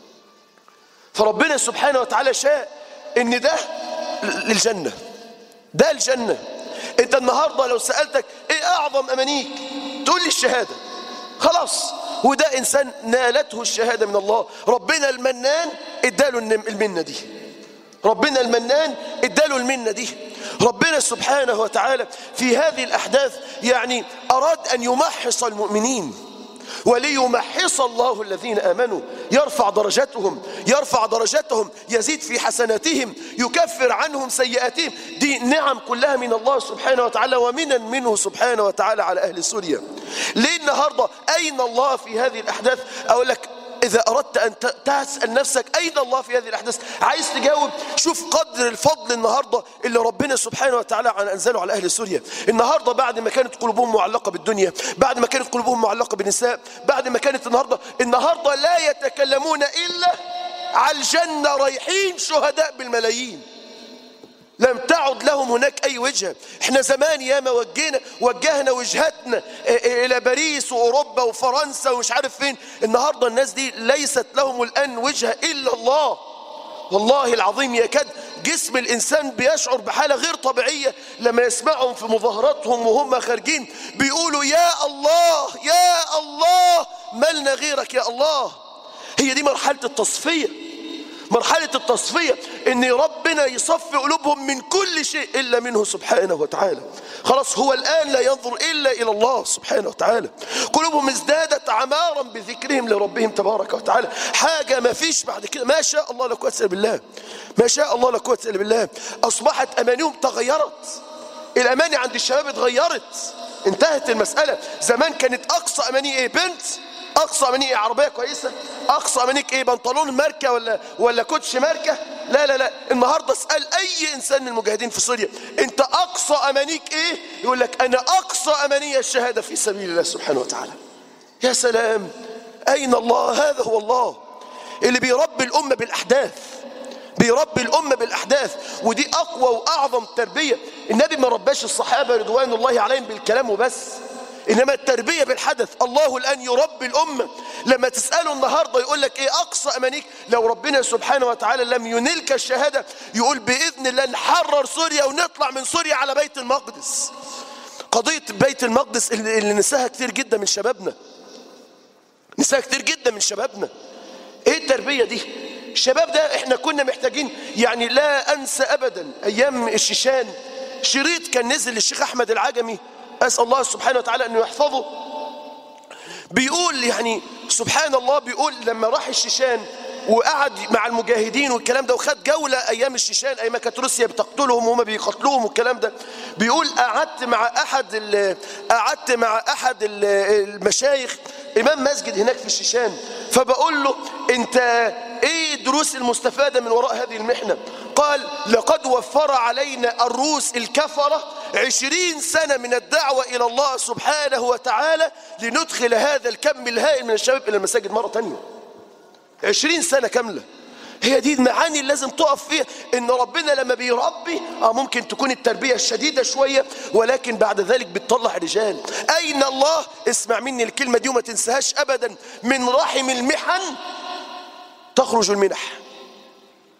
فربنا سبحانه وتعالى شاء ان ده للجنة ده الجنة انت النهاردة لو سألتك ايه اعظم امانيك تقول لي الشهادة خلاص وده انسان نالته الشهادة من الله ربنا المنان اداله النم- المنة دي ربنا المنان اداله المنة دي ربنا سبحانه وتعالى في هذه الأحداث يعني أراد أن يمحص المؤمنين وليمحص الله الذين آمنوا يرفع درجاتهم يرفع درجاتهم يزيد في حسناتهم يكفر عنهم سيئاتهم دي نعم كلها من الله سبحانه وتعالى ومنا منه سبحانه وتعالى على أهل سوريا ليه النهاردة أين الله في هذه الأحداث أقول لك إذا أردت أن ت- تسأل نفسك أين الله في هذه الأحداث عايز تجاوب شوف قدر الفضل النهاردة اللي ربنا سبحانه وتعالى عن أنزله على أهل سوريا النهاردة بعد ما كانت قلوبهم معلقة بالدنيا بعد ما كانت قلوبهم معلقة بالنساء بعد ما كانت النهاردة النهاردة لا يتكلمون إلا على الجنة رايحين شهداء بالملايين لم تعد لهم هناك أي وجهة احنا زمان ياما وجهنا وجهنا وجهتنا إلى باريس وأوروبا وفرنسا ومش عارف فين النهاردة الناس دي ليست لهم الآن وجهة إلا الله والله العظيم يكاد جسم الإنسان بيشعر بحالة غير طبيعية لما يسمعهم في مظاهراتهم وهم خارجين بيقولوا يا الله يا الله ملنا غيرك يا الله هي دي مرحلة التصفية مرحلة التصفية ان ربنا يصفي قلوبهم من كل شيء الا منه سبحانه وتعالى خلاص هو الان لا ينظر الا الى الله سبحانه وتعالى قلوبهم ازدادت عمارا بذكرهم لربهم تبارك وتعالى حاجة ما فيش بعد كده ما شاء الله لا قوة الا بالله ما شاء الله لا قوة الا بالله اصبحت امانيهم تغيرت الاماني عند الشباب اتغيرت انتهت المسألة زمان كانت اقصى اماني ايه بنت اقصى امانيك ايه عربيه كويسه اقصى امانيك ايه بنطلون ماركه ولا ولا كوتش ماركه لا لا لا النهارده اسال اي انسان من المجاهدين في سوريا انت اقصى امانيك ايه يقول لك انا اقصى اماني الشهاده في سبيل الله سبحانه وتعالى يا سلام اين الله هذا هو الله اللي بيربي الامه بالاحداث بيربي الأمة بالأحداث ودي أقوى وأعظم تربية النبي ما رباش الصحابة رضوان الله عليهم بالكلام وبس إنما التربية بالحدث الله الآن يربي الأمة لما تسأله النهاردة يقول لك إيه أقصى أمانيك لو ربنا سبحانه وتعالى لم ينلك الشهادة يقول بإذن الله نحرر سوريا ونطلع من سوريا على بيت المقدس قضية بيت المقدس اللي اللي نساها كتير جدا من شبابنا نساها كتير جدا من شبابنا ايه التربية دي الشباب ده احنا كنا محتاجين يعني لا انسى ابدا ايام الشيشان شريط كان نزل للشيخ احمد العجمي اسال الله سبحانه وتعالى انه يحفظه بيقول يعني سبحان الله بيقول لما راح الشيشان وقعد مع المجاهدين والكلام ده وخد جولة أيام الشيشان أيام ما كانت روسيا بتقتلهم وهم بيقتلوهم والكلام ده بيقول قعدت مع أحد ال- قعدت مع أحد ال- المشايخ إمام مسجد هناك في الشيشان فبقول له أنت إيه الدروس المستفادة من وراء هذه المحنة قال لقد وفر علينا الروس الكفرة عشرين سنة من الدعوة إلى الله سبحانه وتعالى لندخل هذا الكم الهائل من الشباب إلى المساجد مرة تانية عشرين سنة كاملة هي دي المعاني اللي لازم تقف فيها ان ربنا لما بيربي اه ممكن تكون التربية الشديدة شوية ولكن بعد ذلك بتطلع رجال اين الله اسمع مني الكلمة دي وما تنساهاش ابدا من رحم المحن تخرج المنح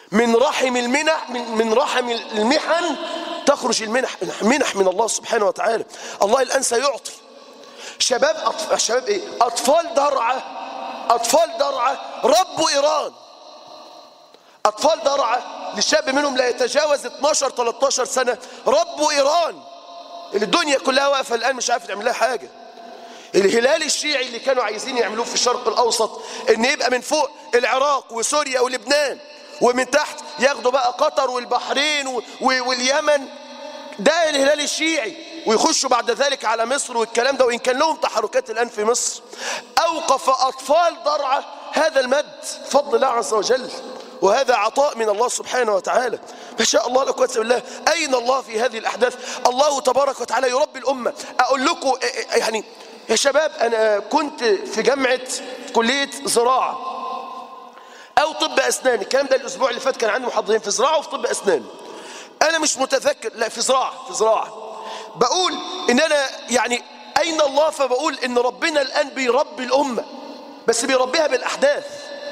من رحم المنح من, من رحم المحن تخرج المنح منح من الله سبحانه وتعالى الله الآن سيعطي شباب أطفال شباب إيه أطفال درعة أطفال درعة ربوا إيران أطفال درعة لشاب منهم لا يتجاوز 12 13 سنة ربوا إيران اللي الدنيا كلها واقفة الآن مش عارفة تعمل لها حاجة الهلال الشيعي اللي كانوا عايزين يعملوه في الشرق الأوسط إن يبقى من فوق العراق وسوريا ولبنان ومن تحت ياخدوا بقى قطر والبحرين و- و- واليمن ده الهلال الشيعي ويخشوا بعد ذلك على مصر والكلام ده وإن كان لهم تحركات الآن في مصر أوقف أطفال ضرعة هذا المد فضل الله عز وجل وهذا عطاء من الله سبحانه وتعالى ما شاء الله لا قوه الا بالله أين الله في هذه الأحداث الله تبارك وتعالى يربي الأمة أقول لكم يعني يا شباب أنا كنت في جامعة كلية زراعة أو طب أسنان الكلام ده الأسبوع اللي فات كان عندي محاضرين في زراعة وفي طب أسنان أنا مش متذكر لا في زراعة في زراعة بقول إن أنا يعني أين الله فبقول إن ربنا الآن بيربي الأمة بس بيربيها بالأحداث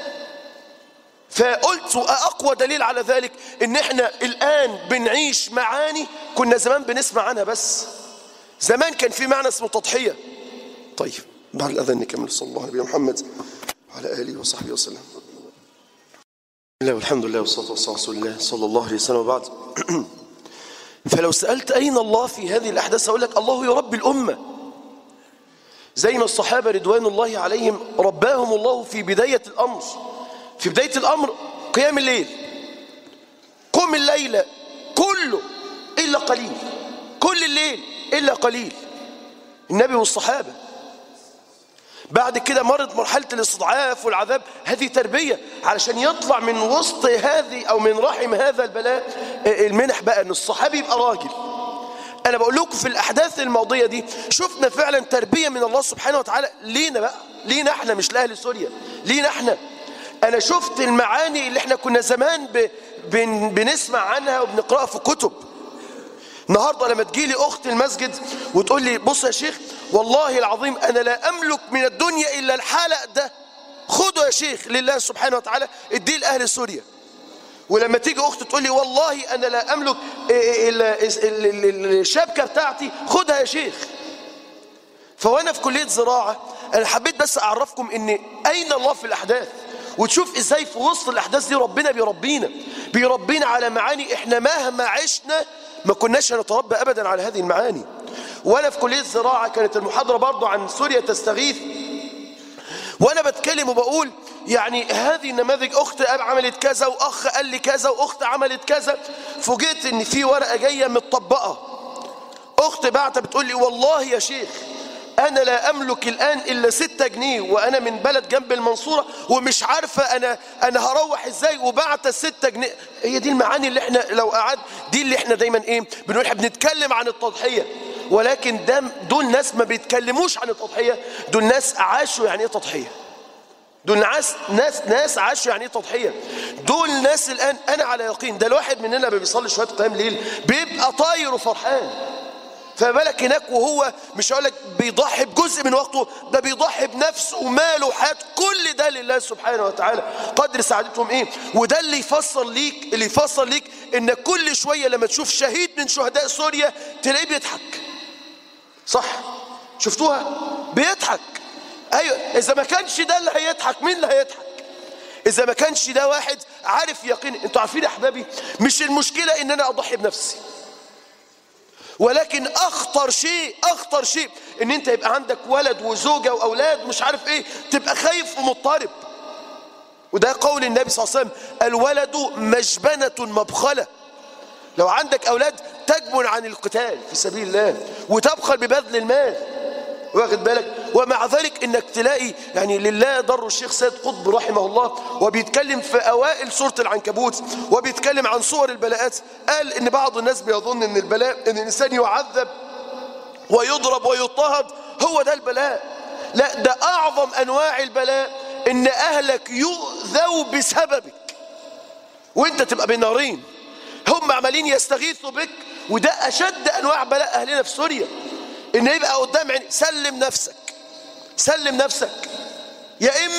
فقلت أقوى دليل على ذلك إن إحنا الآن بنعيش معاني كنا زمان بنسمع عنها بس زمان كان في معنى اسمه تضحية طيب بعد الأذان نكمل صلى الله عليه محمد وعلى آله وصحبه وسلم الله والحمد لله والصلاة والسلام على رسول الله صلى الله عليه وسلم وبعد فلو سألت أين الله في هذه الأحداث أقول لك الله يربي الأمة زي ما الصحابة رضوان الله عليهم رباهم الله في بداية الأمر في بداية الأمر قيام الليل قم الليل كله إلا قليل كل الليل إلا قليل النبي والصحابة بعد كده مرت مرحلة الاستضعاف والعذاب هذه تربية علشان يطلع من وسط هذه أو من رحم هذا البلاء المنح بقى أن الصحابي يبقى راجل أنا بقول لكم في الأحداث الماضية دي شفنا فعلا تربية من الله سبحانه وتعالى لينا بقى لينا احنا مش لأهل سوريا لينا احنا أنا شفت المعاني اللي احنا كنا زمان ب... بن... بنسمع عنها وبنقرأها في كتب النهاردة لما تجيلي أخت المسجد وتقول لي بص يا شيخ والله العظيم أنا لا أملك من الدنيا إلا الحلق ده خده يا شيخ لله سبحانه وتعالى اديه لأهل سوريا ولما تيجي أخت تقول لي والله أنا لا أملك إلا الشبكة بتاعتي خدها يا شيخ فوأنا في كلية زراعة أنا حبيت بس أعرفكم إن أين الله في الأحداث وتشوف إزاي في وسط الأحداث دي ربنا بيربينا بيربينا على معاني إحنا مهما عشنا ما كناش هنتربى أبدا على هذه المعاني وأنا في كلية زراعة كانت المحاضرة برضو عن سوريا تستغيث وأنا بتكلم وبقول يعني هذه النماذج أخت عملت كذا وأخ قال لي كذا وأخت عملت كذا فوجئت إن في ورقة جاية متطبقة أخت بعتها بتقول لي والله يا شيخ أنا لا أملك الآن إلا ستة جنيه وأنا من بلد جنب المنصورة ومش عارفة أنا أنا هروح إزاي وبعت الستة جنيه هي دي المعاني اللي إحنا لو قعد دي اللي إحنا دايما إيه بنقول إحنا بنتكلم عن التضحية ولكن ده دول ناس ما بيتكلموش عن التضحية دول ناس عاشوا يعني إيه تضحية دول ناس ناس ناس عاشوا يعني ايه تضحيه دول ناس الان انا على يقين ده الواحد مننا لما بيصلي شويه قيام ليل بيبقى طاير وفرحان فما بالك هناك وهو مش هقول لك بيضحي بجزء من وقته ده بيضحي بنفسه وماله وحياته كل ده لله سبحانه وتعالى قدر سعادتهم ايه وده اللي يفسر ليك اللي يفسر ليك ان كل شويه لما تشوف شهيد من شهداء سوريا تلاقيه بيضحك صح شفتوها بيضحك ايوه اذا ما كانش ده اللي هيضحك مين اللي هيضحك اذا ما كانش ده واحد عارف يقين انتوا عارفين يا احبابي مش المشكله ان انا اضحي بنفسي ولكن اخطر شيء اخطر شيء ان انت يبقى عندك ولد وزوجه واولاد مش عارف ايه تبقى خايف ومضطرب وده قول النبي صلى الله عليه وسلم الولد مجبنه مبخله لو عندك اولاد تجبن عن القتال في سبيل الله وتبخل ببذل المال واخد بالك ومع ذلك انك تلاقي يعني لله ضر الشيخ سيد قطب رحمه الله وبيتكلم في اوائل سوره العنكبوت وبيتكلم عن صور البلاءات قال ان بعض الناس بيظن ان البلاء ان الانسان يعذب ويضرب ويضطهد هو ده البلاء لا ده اعظم انواع البلاء ان اهلك يؤذوا بسببك وانت تبقى بين نارين هم عمالين يستغيثوا بك وده اشد انواع بلاء اهلنا في سوريا ان يبقى قدام عيني سلم نفسك سلم نفسك يا اما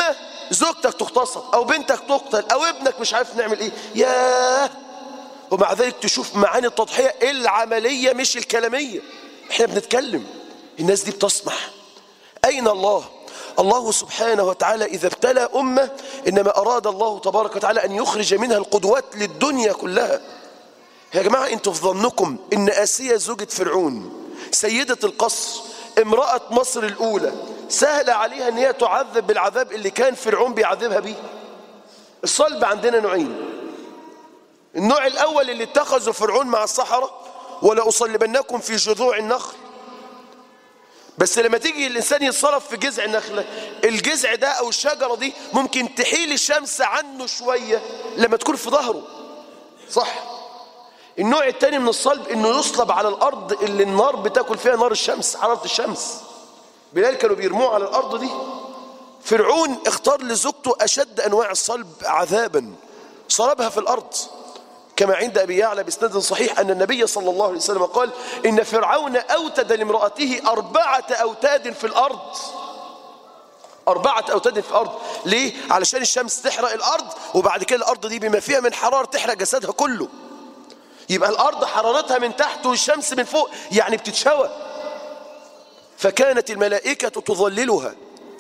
زوجتك تغتصب او بنتك تقتل او ابنك مش عارف نعمل ايه ياه ومع ذلك تشوف معاني التضحية العملية مش الكلامية احنا بنتكلم الناس دي بتسمح أين الله الله سبحانه وتعالى إذا ابتلى أمة إنما أراد الله تبارك وتعالى أن يخرج منها القدوات للدنيا كلها يا جماعة انتوا في ظنكم إن آسيا زوجة فرعون سيدة القصر امرأة مصر الأولى سهل عليها أن هي تعذب بالعذاب اللي كان فرعون بيعذبها بيه الصلب عندنا نوعين النوع الأول اللي اتخذه فرعون مع الصحراء ولا أصلبنكم في جذوع النخل بس لما تيجي الإنسان يتصرف في جذع النخلة الجذع ده أو الشجرة دي ممكن تحيل الشمس عنه شوية لما تكون في ظهره صح النوع الثاني من الصلب انه يصلب على الارض اللي النار بتاكل فيها نار الشمس حراره الشمس بلال كانوا بيرموه على الارض دي فرعون اختار لزوجته اشد انواع الصلب عذابا صلبها في الارض كما عند ابي يعلى باسناد صحيح ان النبي صلى الله عليه وسلم قال ان فرعون اوتد لامراته اربعه اوتاد في الارض أربعة أوتاد في الأرض ليه؟ علشان الشمس تحرق الأرض وبعد كده الأرض دي بما فيها من حرارة تحرق جسدها كله يبقى الأرض حرارتها من تحت والشمس من فوق يعني بتتشوى فكانت الملائكة تظللها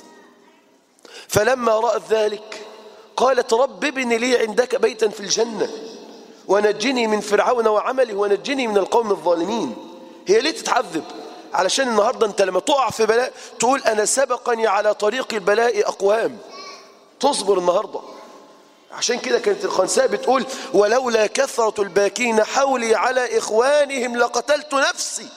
فلما رأت ذلك قالت رب ابن لي عندك بيتا في الجنة ونجني من فرعون وعمله ونجني من القوم الظالمين هي ليه تتعذب علشان النهاردة انت لما تقع في بلاء تقول أنا سبقني على طريق البلاء أقوام تصبر النهارده عشان كده كانت الخنساء بتقول ولولا كثرة الباكين حولي على إخوانهم لقتلت نفسي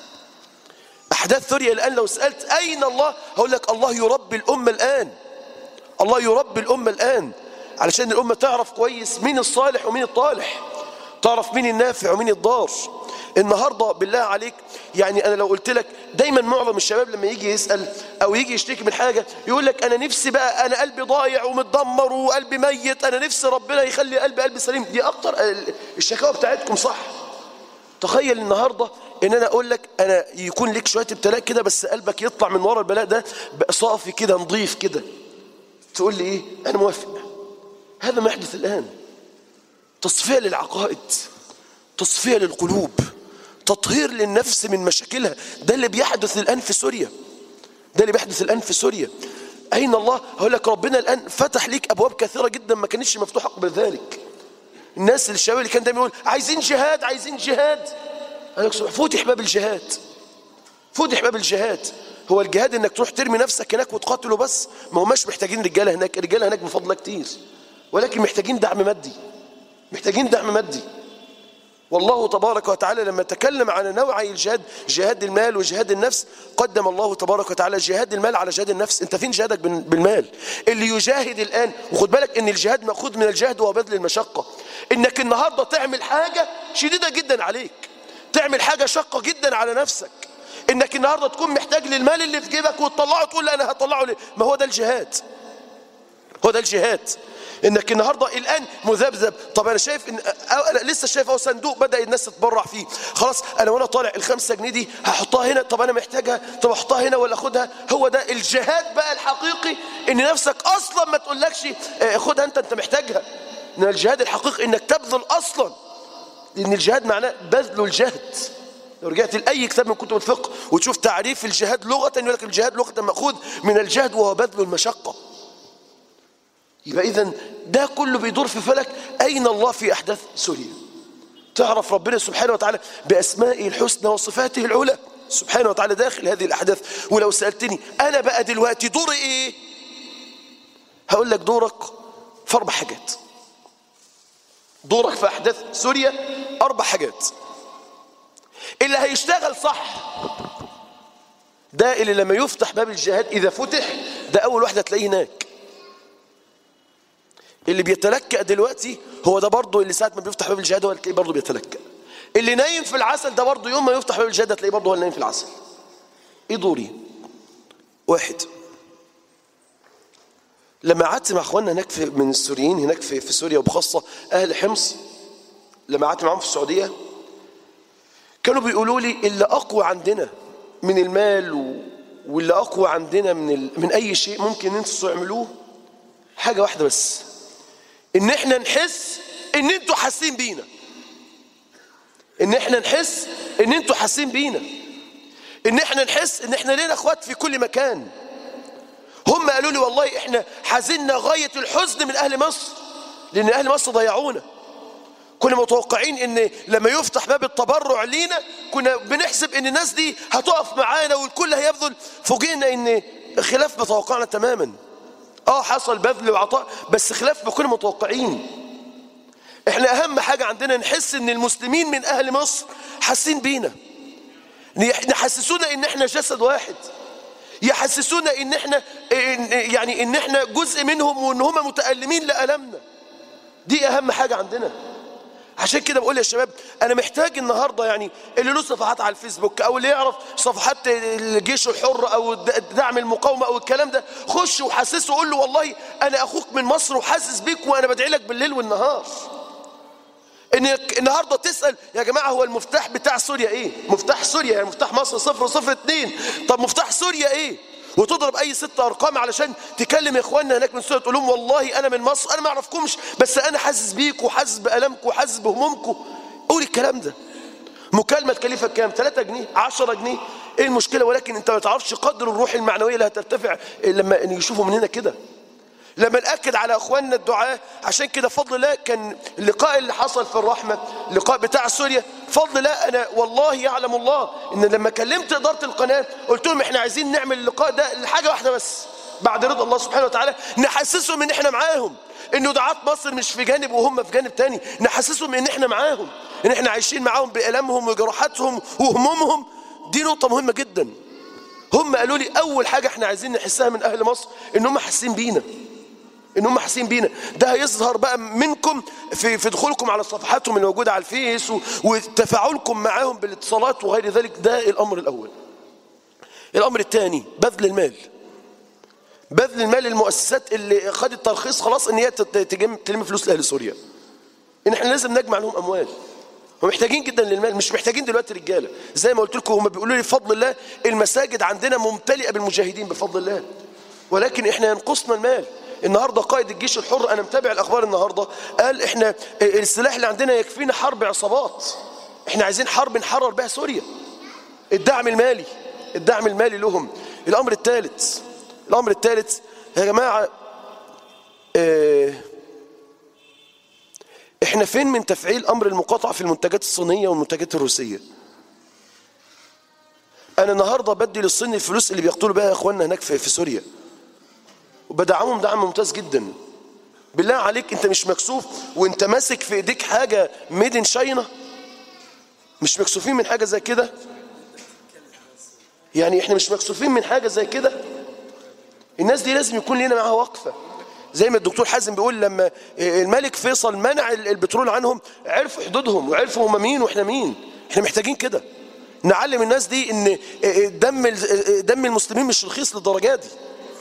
أحداث ثريا الآن لو سألت أين الله هقول لك الله يربي الأمة الآن الله يربي الأمة الآن علشان الأمة تعرف كويس مين الصالح ومين الطالح تعرف مين النافع ومين الضار النهارده بالله عليك يعني انا لو قلت لك دايما معظم الشباب لما يجي يسال او يجي يشتكي من حاجه يقول لك انا نفسي بقى انا قلبي ضايع ومتدمر وقلبي ميت انا نفسي ربنا يخلي قلبي قلبي سليم دي اكتر الشكاوى بتاعتكم صح تخيل النهارده ان انا اقول لك انا يكون لك شويه ابتلاء كده بس قلبك يطلع من ورا البلاء ده بقى صافي كده نظيف كده تقول لي ايه انا موافق هذا ما يحدث الان تصفيه للعقائد تصفيه للقلوب تطهير للنفس من مشاكلها ده اللي بيحدث الآن في سوريا ده اللي بيحدث الآن في سوريا أين الله هقول لك ربنا الآن فتح ليك أبواب كثيرة جدا ما كانتش مفتوحة قبل ذلك الناس الشباب اللي كان دايما يقول عايزين جهاد عايزين جهاد قال لك فتح باب الجهاد فتح باب الجهاد هو الجهاد انك تروح ترمي نفسك هناك وتقاتله بس ما هماش محتاجين رجاله هناك رجاله هناك بفضل كتير ولكن محتاجين دعم مادي محتاجين دعم مادي والله تبارك وتعالى لما تكلم عن نوعي الجهاد جهاد المال وجهاد النفس قدم الله تبارك وتعالى جهاد المال على جهاد النفس انت فين جهادك بالمال اللي يجاهد الآن وخد بالك ان الجهاد مأخوذ من الجهد وبذل المشقة انك النهاردة تعمل حاجة شديدة جدا عليك تعمل حاجة شقة جدا على نفسك انك النهاردة تكون محتاج للمال اللي في جيبك وتطلعه تقول لا انا هطلعه ليه ما هو ده الجهاد هو ده الجهاد انك النهارده الان مذبذب طب انا شايف ان أنا لسه شايف اهو صندوق بدا الناس تتبرع فيه خلاص انا وانا طالع الخمسة جنيه دي هحطها هنا طب انا محتاجها طب احطها هنا ولا اخدها هو ده الجهاد بقى الحقيقي ان نفسك اصلا ما تقولكش خدها انت انت محتاجها ان الجهاد الحقيقي انك تبذل اصلا لان الجهاد معناه بذل الجهد لو رجعت لاي كتاب من كتب الفقه وتشوف تعريف الجهاد لغه يقول لك الجهاد لغه ماخوذ من الجهد وهو بذل المشقه يبقى إذا ده كله بيدور في فلك أين الله في أحداث سوريا تعرف ربنا سبحانه وتعالى بأسمائه الحسنى وصفاته العلى سبحانه وتعالى داخل هذه الأحداث ولو سألتني أنا بقى دلوقتي دوري إيه هقول لك دورك في أربع حاجات دورك في أحداث سوريا أربع حاجات اللي هيشتغل صح ده اللي لما يفتح باب الجهاد إذا فتح ده أول واحد هتلاقيه هناك اللي بيتلكأ دلوقتي هو ده برضه اللي ساعة ما بيفتح باب الجهاد هو تلاقيه برضه بيتلكأ اللي نايم في العسل ده برضه يوم ما يفتح باب الجهاد هتلاقيه برضه هو اللي نايم في العسل ايه دوري واحد لما قعدت مع اخواننا هناك في من السوريين هناك في, في سوريا وبخاصة اهل حمص لما قعدت معاهم في السعودية كانوا بيقولوا لي اللي اقوى عندنا من المال و... واللي اقوى عندنا من ال... من اي شيء ممكن انتوا تعملوه حاجة واحدة بس ان احنا نحس ان انتوا حاسين بينا ان احنا نحس ان انتوا حاسين بينا ان احنا نحس ان احنا لينا اخوات في كل مكان هم قالوا لي والله احنا حزننا غاية الحزن من اهل مصر لان اهل مصر ضيعونا كنا متوقعين ان لما يفتح باب التبرع لينا كنا بنحسب ان الناس دي هتقف معانا والكل هيبذل فوجئنا ان خلاف ما توقعنا تماما اه حصل بذل وعطاء بس خلاف ما كنا متوقعين احنا اهم حاجة عندنا نحس ان المسلمين من اهل مصر حاسين بينا يحسسونا ان احنا جسد واحد يحسسونا ان احنا يعني ان احنا جزء منهم وان هم متألمين لألمنا دي اهم حاجة عندنا عشان كده بقول يا شباب انا محتاج النهارده يعني اللي له صفحات على الفيسبوك او اللي يعرف صفحات الجيش الحر او دعم المقاومه او الكلام ده خش وحسسه وقول له والله انا اخوك من مصر وحاسس بيك وانا بدعي لك بالليل والنهار ان النهارده تسال يا جماعه هو المفتاح بتاع سوريا ايه مفتاح سوريا يعني مفتاح مصر صفر صفر اتنين طب مفتاح سوريا ايه وتضرب اي ست ارقام علشان تكلم اخواننا هناك من سوريا تقول لهم والله انا من مصر انا ما اعرفكمش بس انا حاسس بيكم وحاسس بالامكم وحاسس بهمومكم قول الكلام ده مكالمه تكلفك كام 3 جنيه 10 جنيه ايه المشكله ولكن انت ما تعرفش قدر الروح المعنويه اللي هترتفع لما يشوفوا مننا كده لما نأكد على أخواننا الدعاء عشان كده فضل الله كان اللقاء اللي حصل في الرحمة اللقاء بتاع سوريا فضل الله أنا والله يعلم الله إن لما كلمت إدارة القناة قلت لهم إحنا عايزين نعمل اللقاء ده لحاجة واحدة بس بعد رضا الله سبحانه وتعالى نحسسهم إن إحنا معاهم إنه دعاة مصر مش في جانب وهم في جانب تاني نحسسهم إن إحنا معاهم إن إحنا عايشين معاهم بألمهم وجراحاتهم وهمومهم دي نقطة مهمة جدا هم قالوا لي أول حاجة إحنا عايزين نحسها من أهل مصر إن هم حاسين بينا ان هم حاسين بينا ده هيظهر بقى منكم في في دخولكم على صفحاتهم الموجوده على الفيس وتفاعلكم معاهم بالاتصالات وغير ذلك ده الامر الاول الامر الثاني بذل المال بذل المال للمؤسسات اللي خدت ترخيص خلاص ان هي تلم فلوس لاهل سوريا ان احنا لازم نجمع لهم اموال هم محتاجين جدا للمال مش محتاجين دلوقتي رجاله زي ما قلت لكم هم بيقولوا لي بفضل الله المساجد عندنا ممتلئه بالمجاهدين بفضل الله ولكن احنا ينقصنا المال النهاردة قائد الجيش الحر أنا متابع الأخبار النهاردة قال إحنا السلاح اللي عندنا يكفينا حرب عصابات إحنا عايزين حرب نحرر بها سوريا الدعم المالي الدعم المالي لهم الأمر الثالث الأمر الثالث يا جماعة اه إحنا فين من تفعيل أمر المقاطعة في المنتجات الصينية والمنتجات الروسية أنا النهاردة بدي للصين الفلوس اللي بيقتلوا بها إخواننا هناك في, في سوريا وبدعمهم دعم ممتاز جدا بالله عليك انت مش مكسوف وانت ماسك في ايديك حاجة ميد ان شاينا مش مكسوفين من حاجة زي كده يعني احنا مش مكسوفين من حاجة زي كده الناس دي لازم يكون لنا معاها وقفة زي ما الدكتور حازم بيقول لما الملك فيصل منع البترول عنهم عرفوا حدودهم وعرفوا هم مين واحنا مين احنا محتاجين كده نعلم الناس دي ان دم دم المسلمين مش رخيص للدرجه دي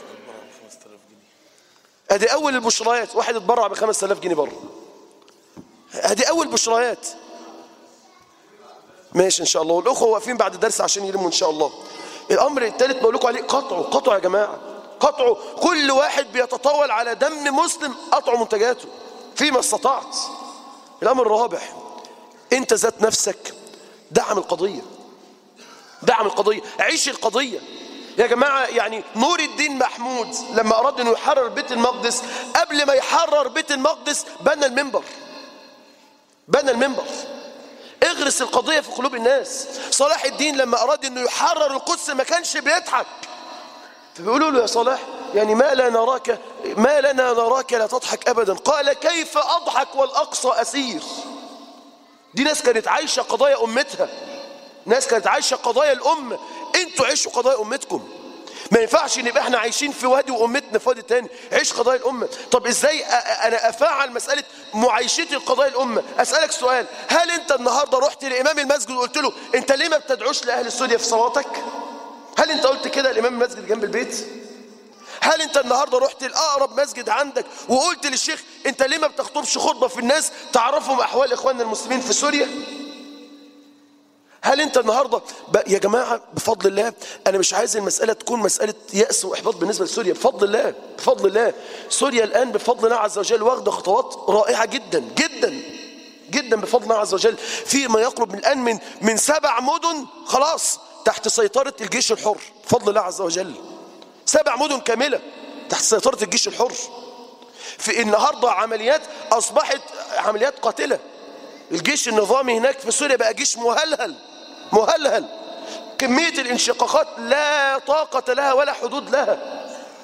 ادي اول البشريات واحد اتبرع ب 5000 جنيه بره ادي اول بشريات ماشي ان شاء الله والاخوه واقفين بعد الدرس عشان يلموا ان شاء الله الامر الثالث بقول لكم عليه قطعوا قطعوا يا جماعه قطعوا كل واحد بيتطاول على دم مسلم قطعوا منتجاته فيما استطعت الامر الرابع انت ذات نفسك دعم القضيه دعم القضيه عيش القضيه يا جماعة يعني نور الدين محمود لما أراد أنه يحرر بيت المقدس قبل ما يحرر بيت المقدس بنى المنبر بنى المنبر اغرس القضية في قلوب الناس صلاح الدين لما أراد أنه يحرر القدس ما كانش بيضحك فبيقولوا له يا صلاح يعني ما لا نراك ما لنا نراك لا تضحك أبدا قال كيف أضحك والأقصى أسير دي ناس كانت عايشة قضايا أمتها ناس كانت عايشة قضايا الأمة انتوا عيشوا قضايا أمتكم ما ينفعش نبقى احنا عايشين في وادي وأمتنا في وادي تاني عيش قضايا الأمة طب ازاي أنا أفعل مسألة معايشتي لقضايا الأمة أسألك سؤال هل انت النهاردة رحت لإمام المسجد وقلت له انت ليه ما بتدعوش لأهل سوريا في صلاتك هل انت قلت كده لإمام المسجد جنب البيت هل انت النهاردة رحت الأقرب مسجد عندك وقلت للشيخ انت ليه ما بتخطبش خطبة في الناس تعرفهم أحوال إخواننا المسلمين في سوريا هل انت النهارده ب- يا جماعه بفضل الله انا مش عايز المساله تكون مساله ياس واحباط بالنسبه لسوريا بفضل الله بفضل الله سوريا الان بفضل الله عز وجل واخده خطوات رائعه جدا جدا جدا بفضل الله عز وجل في ما يقرب من الان من من سبع مدن خلاص تحت سيطره الجيش الحر بفضل الله عز وجل سبع مدن كامله تحت سيطره الجيش الحر في النهارده عمليات اصبحت عمليات قاتله الجيش النظامي هناك في سوريا بقى جيش مهلهل مهلهل كمية الانشقاقات لا طاقة لها ولا حدود لها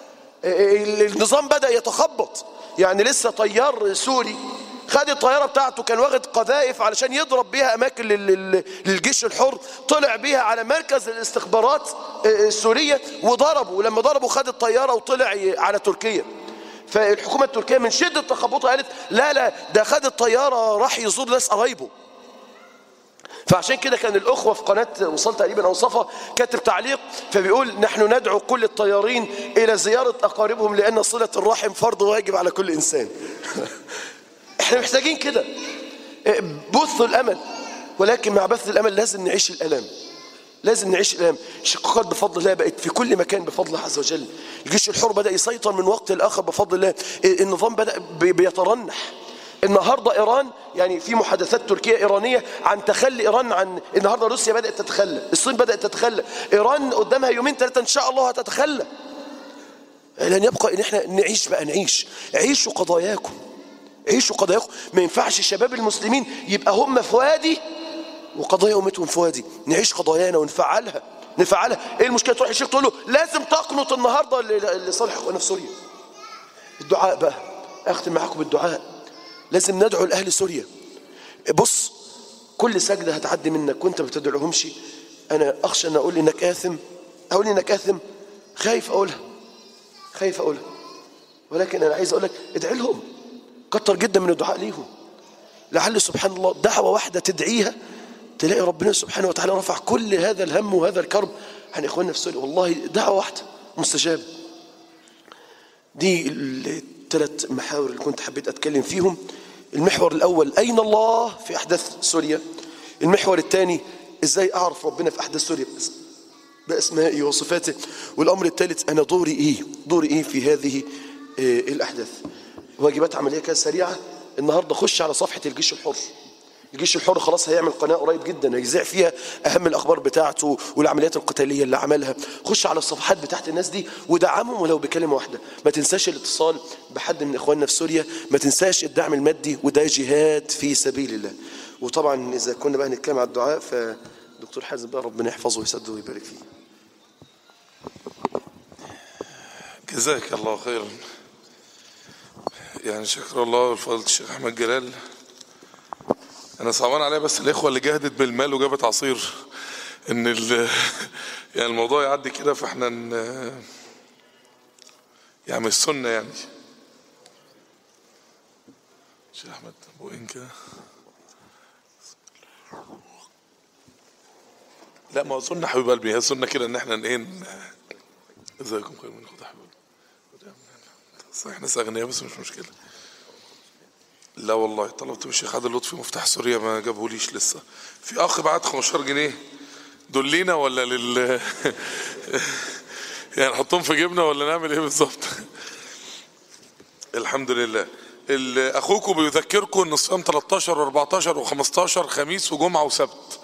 النظام بدأ يتخبط يعني لسه طيار سوري خد الطيارة بتاعته كان واخد قذائف علشان يضرب بيها أماكن لل- لل- للجيش الحر طلع بيها على مركز الاستخبارات السورية وضربه ولما ضربه خد الطيارة وطلع على تركيا فالحكومة التركية من شدة تخبطها قالت لا لا ده خد الطيارة راح يزور ناس قرايبه فعشان كده كان الأخوة في قناة وصل تقريبا أو صفا كاتب تعليق فبيقول نحن ندعو كل الطيارين إلى زيارة أقاربهم لأن صلة الرحم فرض واجب على كل إنسان احنا محتاجين كده بثوا الأمل ولكن مع بث الأمل لازم نعيش الألم لازم نعيش الألم الشقاقات بفضل الله بقت في كل مكان بفضل الله عز وجل الجيش الحر بدأ يسيطر من وقت لآخر بفضل الله النظام بدأ بي- بيترنح النهارده ايران يعني في محادثات تركيه ايرانيه عن تخلي ايران عن النهارده روسيا بدات تتخلى الصين بدات تتخلى ايران قدامها يومين ثلاثه ان شاء الله هتتخلى لن يبقى ان احنا نعيش بقى نعيش عيشوا قضاياكم عيشوا قضاياكم ما ينفعش الشباب المسلمين يبقى هم في وادي وقضايا امتهم في وادي نعيش قضايانا ونفعلها نفعلها ايه المشكله تروح الشيخ تقول له لازم تقنط النهارده ل- لصالح اخواننا في سوريا الدعاء بقى اختم معاكم بالدعاء لازم ندعو لاهل سوريا بص كل سجده هتعدي منك وانت ما بتدعوهمش انا اخشى ان اقول انك اثم اقول انك اثم خايف اقولها خايف اقولها ولكن انا عايز اقول لك ادعي لهم كتر جدا من الدعاء ليهم لعل سبحان الله دعوه واحده تدعيها تلاقي ربنا سبحانه وتعالى رفع كل هذا الهم وهذا الكرب عن اخواننا في سوريا والله دعوه واحده مستجابه دي الثلاث محاور اللي كنت حبيت أتكلم فيهم المحور الأول أين الله في أحداث سوريا المحور الثاني إزاي أعرف ربنا في أحداث سوريا بأس- بأسمائه وصفاته والأمر الثالث أنا دوري إيه دوري إيه في هذه آه، الأحداث واجبات عملية كده سريعة النهاردة خش على صفحة الجيش الحر الجيش الحر خلاص هيعمل قناة قريب جدا هيذيع فيها أهم الأخبار بتاعته والعمليات القتالية اللي عملها خش على الصفحات بتاعت الناس دي ودعمهم ولو بكلمة واحدة ما تنساش الاتصال بحد من إخواننا في سوريا ما تنساش الدعم المادي وده جهاد في سبيل الله وطبعا إذا كنا بقى نتكلم على الدعاء فدكتور حازم بقى ربنا يحفظه ويسدده ويبارك فيه جزاك الله خيرا يعني شكر الله لفضيلة الشيخ احمد جلال انا صعبان عليا بس الاخوه اللي جهدت بالمال وجابت عصير ان ال يعني الموضوع يعدي كده فاحنا ن... يعني مش سنه يعني شيخ احمد ابو ان كده لا ما هو سنه حبيب قلبي هي سنه كده ان احنا ايه ن- ازيكم خير من خد حبيب صح احنا اغنياء بس مش مشكله لا والله طلبت من الشيخ عادل لطفي مفتاح سوريا ما جابهوليش لسه في اخ بعت 15 جنيه دول لينا ولا لل يعني نحطهم في جيبنا ولا نعمل ايه بالظبط الحمد لله ال- اخوكم بيذكركم ان الصيام 13 و14 و15 خميس وجمعه وسبت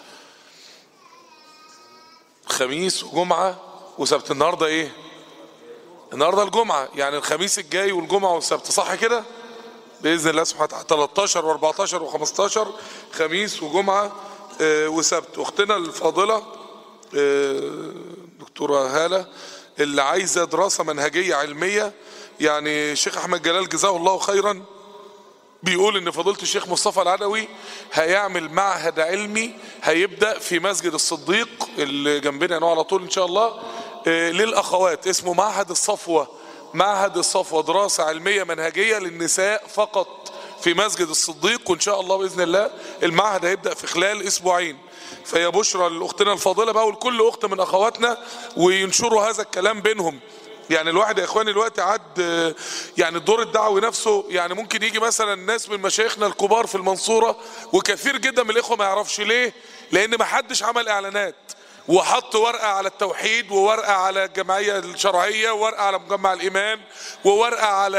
خميس وجمعه وسبت النهارده ايه النهارده الجمعه يعني الخميس الجاي والجمعه والسبت صح كده باذن الله سبحانه وتعالى 13 و14 و15 خميس وجمعه آه، وسبت اختنا الفاضله آه، دكتوره هاله اللي عايزه دراسه منهجيه علميه يعني الشيخ احمد جلال جزاه الله خيرا بيقول ان فضيله الشيخ مصطفى العدوي هيعمل معهد علمي هيبدا في مسجد الصديق اللي جنبنا هنا على طول ان شاء الله آه، للاخوات اسمه معهد الصفوه معهد الصفوه دراسه علميه منهجيه للنساء فقط في مسجد الصديق وان شاء الله باذن الله المعهد هيبدا في خلال اسبوعين فهي بشرى لاختنا الفاضله بقى ولكل اخت من اخواتنا وينشروا هذا الكلام بينهم يعني الواحد يا اخواني الوقت عد آه، يعني الدور الدعوي نفسه يعني ممكن يجي مثلا ناس من مشايخنا الكبار في المنصوره وكثير جدا من الاخوه ما يعرفش ليه لان ما حدش عمل اعلانات وحط ورقه على التوحيد وورقه على الجمعيه الشرعيه وورقه على مجمع الايمان وورقه على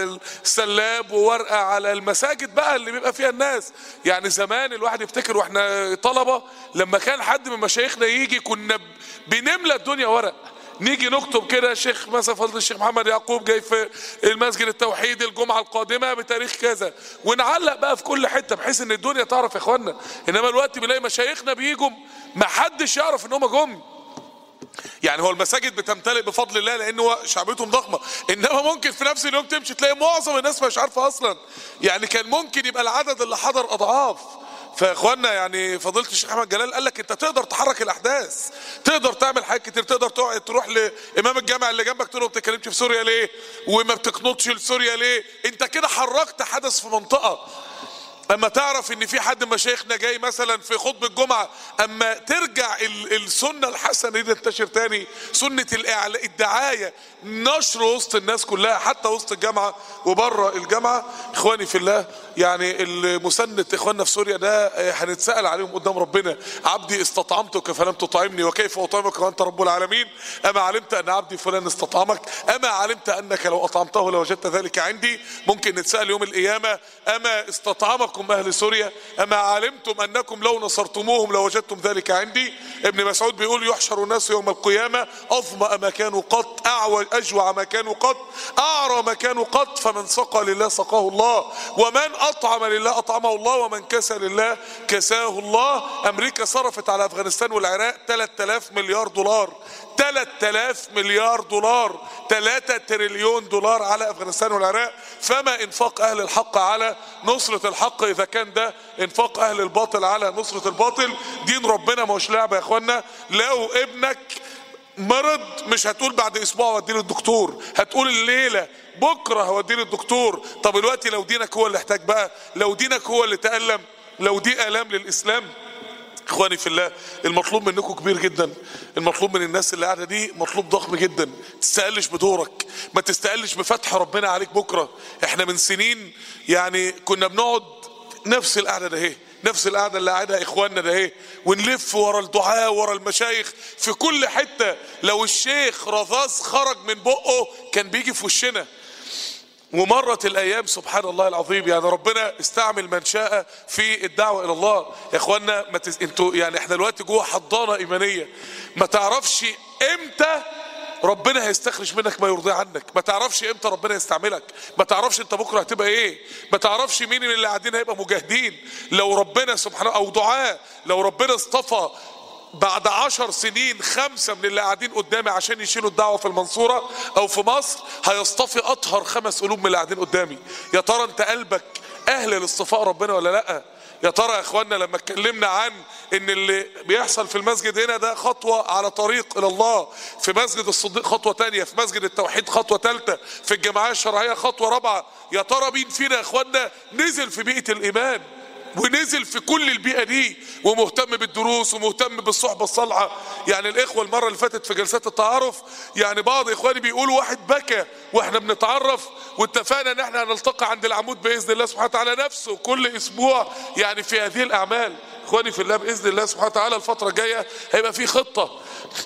السلاب وورقه على المساجد بقى اللي بيبقى فيها الناس يعني زمان الواحد يفتكر واحنا طلبه لما كان حد من مشايخنا يجي كنا بنملى الدنيا ورق نيجي نكتب كده شيخ مثلا فضل الشيخ محمد يعقوب جاي في المسجد التوحيد الجمعه القادمه بتاريخ كذا ونعلق بقى في كل حته بحيث ان الدنيا تعرف يا اخوانا انما الوقت بنلاقي مشايخنا بيجوا ما حدش يعرف ان هم جم يعني هو المساجد بتمتلئ بفضل الله لان هو شعبيتهم ضخمه انما ممكن في نفس اليوم تمشي تلاقي معظم الناس مش عارفه اصلا يعني كان ممكن يبقى العدد اللي حضر اضعاف فاخوانا يعني فضيله الشيخ احمد جلال قال لك انت تقدر تحرك الاحداث تقدر تعمل حاجات كتير تقدر تقعد تروح لامام الجامع اللي جنبك تقول له ما بتتكلمش في سوريا ليه وما بتقنطش لسوريا ليه انت كده حركت حدث في منطقه اما تعرف ان في حد من مشايخنا جاي مثلا في خطبه الجمعه اما ترجع ال- السنه الحسنه دي تنتشر تاني سنه الإعلا- الدعايه نشر وسط الناس كلها حتى وسط الجامعه وبره الجامعه اخواني في الله يعني المسند اخواننا في سوريا ده آه، هنتسال عليهم قدام ربنا عبدي استطعمتك فلم تطعمني وكيف اطعمك وانت رب العالمين اما علمت ان عبدي فلان استطعمك اما علمت انك لو اطعمته لوجدت ذلك عندي ممكن نتسال يوم القيامه اما استطعمكم اهل سوريا اما علمتم انكم لو نصرتموهم لوجدتم ذلك عندي ابن مسعود بيقول يحشر الناس يوم القيامه اظما ما كانوا قط اعوج اجوع ما كانوا قط اعرى ما كانوا قط فمن سقى لله سقاه الله ومن اطعم لله اطعمه الله ومن كسى لله كساه الله امريكا صرفت على افغانستان والعراق 3000 مليار دولار 3000 مليار دولار 3 تريليون دولار على افغانستان والعراق فما انفاق اهل الحق على نصرة الحق اذا كان ده انفاق اهل الباطل على نصرة الباطل دين ربنا مش لعبة يا اخوانا لو ابنك مرض مش هتقول بعد اسبوع هوديه للدكتور هتقول الليله بكره هوديه للدكتور طب دلوقتي لو دينك هو اللي احتاج بقى لو دينك هو اللي تألم لو دي الام للاسلام اخواني في الله المطلوب منكم كبير جدا المطلوب من الناس اللي قاعده دي مطلوب ضخم جدا تستقلش بدورك ما تستقلش بفتح ربنا عليك بكره احنا من سنين يعني كنا بنقعد نفس القعده ده اهي نفس القعده اللي قاعدها اخواننا ده اهي ونلف ورا الدعاء ورا المشايخ في كل حته لو الشيخ رذاذ خرج من بقه كان بيجي في وشنا ومرت الايام سبحان الله العظيم يعني ربنا استعمل من شاء في الدعوه الى الله يا اخوانا ما تز... انتوا يعني احنا دلوقتي جوه حضانه ايمانيه ما تعرفش امتى ربنا هيستخرج منك ما يرضي عنك ما تعرفش امتى ربنا يستعملك ما تعرفش انت بكره هتبقى ايه ما تعرفش مين من اللي قاعدين هيبقى مجاهدين لو ربنا سبحانه او دعاء لو ربنا اصطفى بعد عشر سنين خمسة من اللي قاعدين قدامي عشان يشيلوا الدعوة في المنصورة او في مصر هيصطفي اطهر خمس قلوب من اللي قاعدين قدامي يا ترى انت قلبك اهل لاصطفاء ربنا ولا لا يا ترى يا اخوانا لما اتكلمنا عن ان اللي بيحصل في المسجد هنا ده خطوة على طريق الى الله في مسجد الصديق خطوة تانية في مسجد التوحيد خطوة تالتة في الجمعية الشرعية خطوة رابعة يا ترى مين فينا يا اخوانا نزل في بيئة الايمان ونزل في كل البيئة دي ومهتم بالدروس ومهتم بالصحبة الصالحة يعني الإخوة المرة اللي فاتت في جلسات التعارف يعني بعض إخواني بيقولوا واحد بكى وإحنا بنتعرف واتفقنا إن إحنا هنلتقي عند العمود بإذن الله سبحانه وتعالى نفسه كل أسبوع يعني في هذه الأعمال إخواني في الله بإذن الله سبحانه وتعالى الفترة الجاية هيبقى في خطة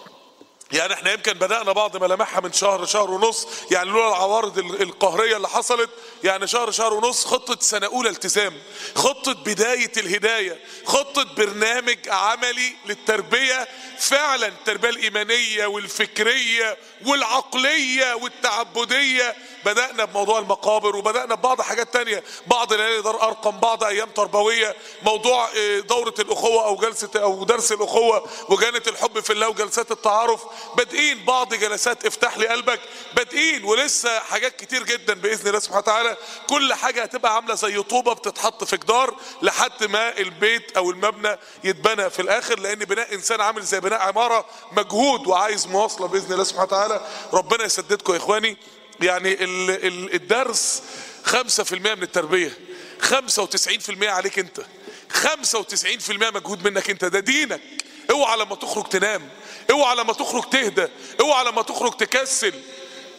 يعني احنا يمكن بدأنا بعض ملامحها من شهر شهر ونص يعني لولا العوارض ال- القهرية اللي حصلت يعني شهر شهر ونص خطة سنة أولى التزام خطة بداية الهداية خطة برنامج عملي للتربية فعلا التربية الإيمانية والفكرية والعقلية والتعبدية بدأنا بموضوع المقابر وبدأنا ببعض حاجات تانية بعض ليالي دار أرقم بعض أيام تربوية موضوع اه، دورة الأخوة أو جلسة أو درس الأخوة وجانة الحب في الله وجلسات التعارف بادئين بعض جلسات افتح لي قلبك بادئين ولسه حاجات كتير جدا بإذن الله سبحانه وتعالى كل حاجة هتبقى عاملة زي طوبة بتتحط في جدار لحد ما البيت أو المبنى يتبنى في الآخر لأن بناء إنسان عامل زي بناء عمارة مجهود وعايز مواصلة بإذن الله سبحانه وتعالى ربنا يسددكم يا إخواني يعني ال ال الدرس خمسة في المية من التربية خمسة وتسعين في المية عليك انت خمسة وتسعين في المية مجهود منك انت ده دينك اوعى لما تخرج تنام اوعى لما تخرج تهدى اوعى لما تخرج تكسل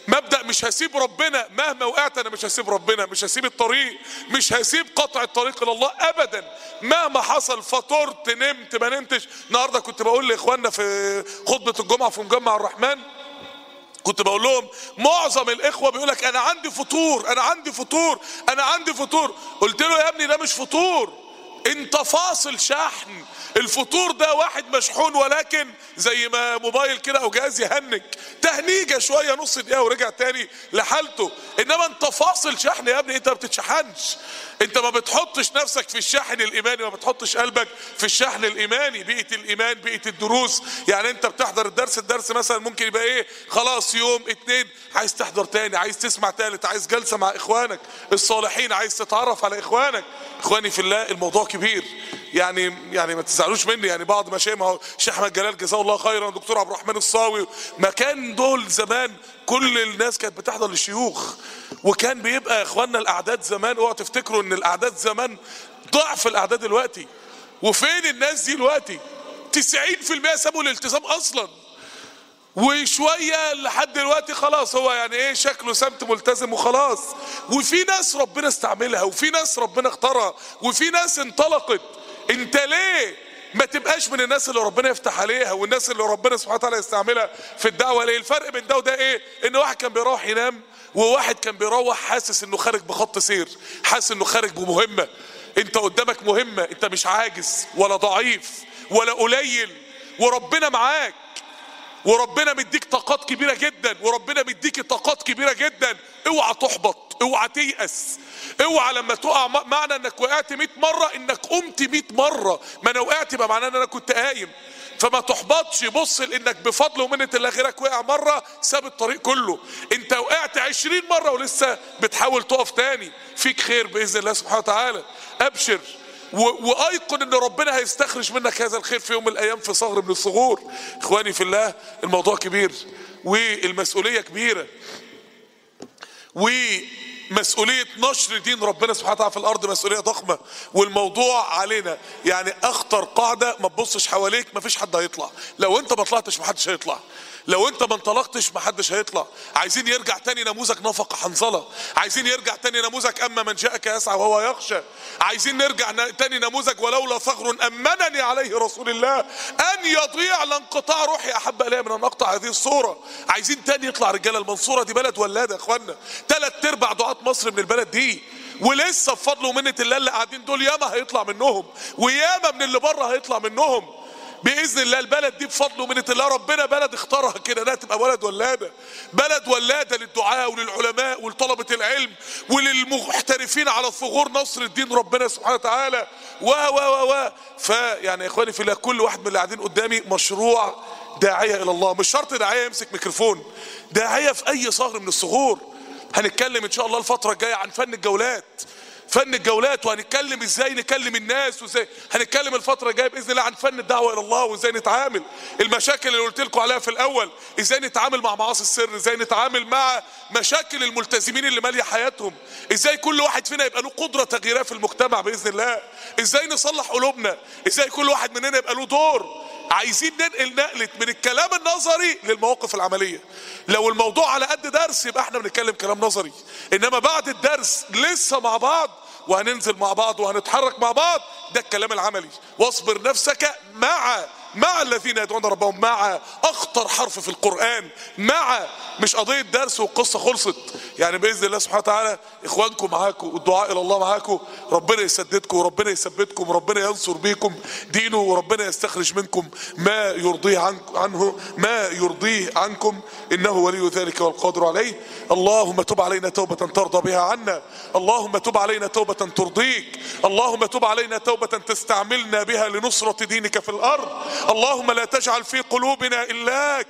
مبدا مش هسيب ربنا مهما وقعت انا مش هسيب ربنا مش هسيب الطريق مش هسيب قطع الطريق الى الله ابدا مهما حصل فطرت نمت ما نمتش النهارده كنت بقول لاخواننا في خطبه الجمعه في مجمع الرحمن كنت بقول لهم معظم الاخوه بيقول لك انا عندي فطور انا عندي فطور انا عندي فطور قلت له يا ابني ده مش فطور انت فاصل شحن الفطور ده واحد مشحون ولكن زي ما موبايل كده او جهاز يهنج تهنيجه شويه نص دقيقه ورجع تاني لحالته انما انت فاصل شحن يا ابني انت ما بتتشحنش انت ما بتحطش نفسك في الشحن الايماني ما بتحطش قلبك في الشحن الايماني بيئه الايمان بيئه الدروس يعني انت بتحضر الدرس الدرس مثلا ممكن يبقى ايه خلاص يوم اتنين عايز تحضر تاني عايز تسمع تالت عايز جلسه مع اخوانك الصالحين عايز تتعرف على اخوانك اخواني في الله الموضوع كبير يعني يعني ما تزعلوش مني يعني بعض مشايخ ما هو الشيخ احمد جلال جزاه الله خيرا الدكتور عبد الرحمن الصاوي ما كان دول زمان كل الناس كانت بتحضر للشيوخ وكان بيبقى يا اخواننا الاعداد زمان اوعوا تفتكروا ان الاعداد زمان ضعف الاعداد دلوقتي وفين الناس دي دلوقتي 90% سابوا الالتزام اصلا وشويه لحد دلوقتي خلاص هو يعني ايه شكله سمت ملتزم وخلاص وفي ناس ربنا استعملها وفي ناس ربنا اختارها وفي ناس انطلقت انت ليه ما تبقاش من الناس اللي ربنا يفتح عليها والناس اللي ربنا سبحانه وتعالى يستعملها في الدعوه ليه الفرق بين ده وده ايه ان واحد كان بيروح ينام وواحد كان بيروح حاسس انه خارج بخط سير حاسس انه خارج بمهمه انت قدامك مهمه انت مش عاجز ولا ضعيف ولا قليل وربنا معاك وربنا مديك طاقات كبيرة جدا وربنا مديك طاقات كبيرة جدا اوعى تحبط اوعى تيأس اوعى لما تقع معنى انك وقعت 100 مرة انك قمت 100 مرة ما انا وقعت يبقى معناه ان انا كنت قايم فما تحبطش بص لانك بفضل ومنة الله غيرك وقع مرة ساب الطريق كله انت وقعت 20 مرة ولسه بتحاول تقف تاني فيك خير باذن الله سبحانه وتعالى ابشر وايقن ان ربنا هيستخرج منك هذا الخير في يوم من الايام في صغر من الصغور اخواني في الله الموضوع كبير والمسؤوليه كبيره ومسؤوليه نشر دين ربنا سبحانه وتعالى في الارض مسؤوليه ضخمه والموضوع علينا يعني اخطر قاعده ما تبصش حواليك ما فيش حد هيطلع لو انت ما طلعتش ما حدش هيطلع لو انت ما انطلقتش محدش هيطلع عايزين يرجع تاني نموذج نفق حنظله عايزين يرجع تاني نموذج اما من جاءك يسعى وهو يخشى عايزين نرجع تاني نموذج ولولا ثغر امنني عليه رسول الله ان يضيع لانقطاع روحي احب الي من ان اقطع هذه الصوره عايزين تاني يطلع رجاله المنصوره دي بلد ولاده يا اخوانا ثلاث ارباع دعاه مصر من البلد دي ولسه بفضل ومنه الله اللي قاعدين دول ياما هيطلع منهم وياما من اللي بره هيطلع منهم باذن الله البلد دي بفضل ومنه الله ربنا بلد اختارها كده انها تبقى بلد ولاده بلد ولاده للدعاء وللعلماء ولطلبه العلم وللمحترفين على ثغور نصر الدين ربنا سبحانه وتعالى و و و و فيعني يا اخواني في الله كل واحد من اللي قاعدين قدامي مشروع داعيه الى الله مش شرط داعيه يمسك ميكروفون داعيه في اي صغر من الصغور هنتكلم ان شاء الله الفتره الجايه عن فن الجولات فن الجولات وهنتكلم ازاي نكلم الناس وازاي هنتكلم الفتره الجايه باذن الله عن فن الدعوه الى الله وازاي نتعامل المشاكل اللي قلت لكم عليها في الاول ازاي نتعامل مع معاصي السر ازاي نتعامل مع مشاكل الملتزمين اللي ماليه حياتهم ازاي كل واحد فينا يبقى له قدره تغييريه في المجتمع باذن الله ازاي نصلح قلوبنا ازاي كل واحد مننا يبقى له دور عايزين ننقل نقلة من الكلام النظري للمواقف العملية لو الموضوع على قد درس يبقى احنا بنتكلم كلام نظري انما بعد الدرس لسه مع بعض وهننزل مع بعض وهنتحرك مع بعض ده الكلام العملي واصبر نفسك مع مع الذين يدعون ربهم مع اخطر حرف في القران مع مش قضيه درس والقصه خلصت يعني باذن الله سبحانه وتعالى اخوانكم معاكم والدعاء الى الله معاكم ربنا يسددكم وربنا يثبتكم وربنا ينصر بيكم دينه وربنا يستخرج منكم ما يرضيه عن عنه ما يرضيه عنكم انه ولي ذلك والقادر عليه اللهم تب علينا توبه ترضى بها عنا اللهم تب علينا توبه ترضيك اللهم تب علينا توبه تستعملنا بها لنصره دينك في الارض اللهم لا تجعل في قلوبنا إلاك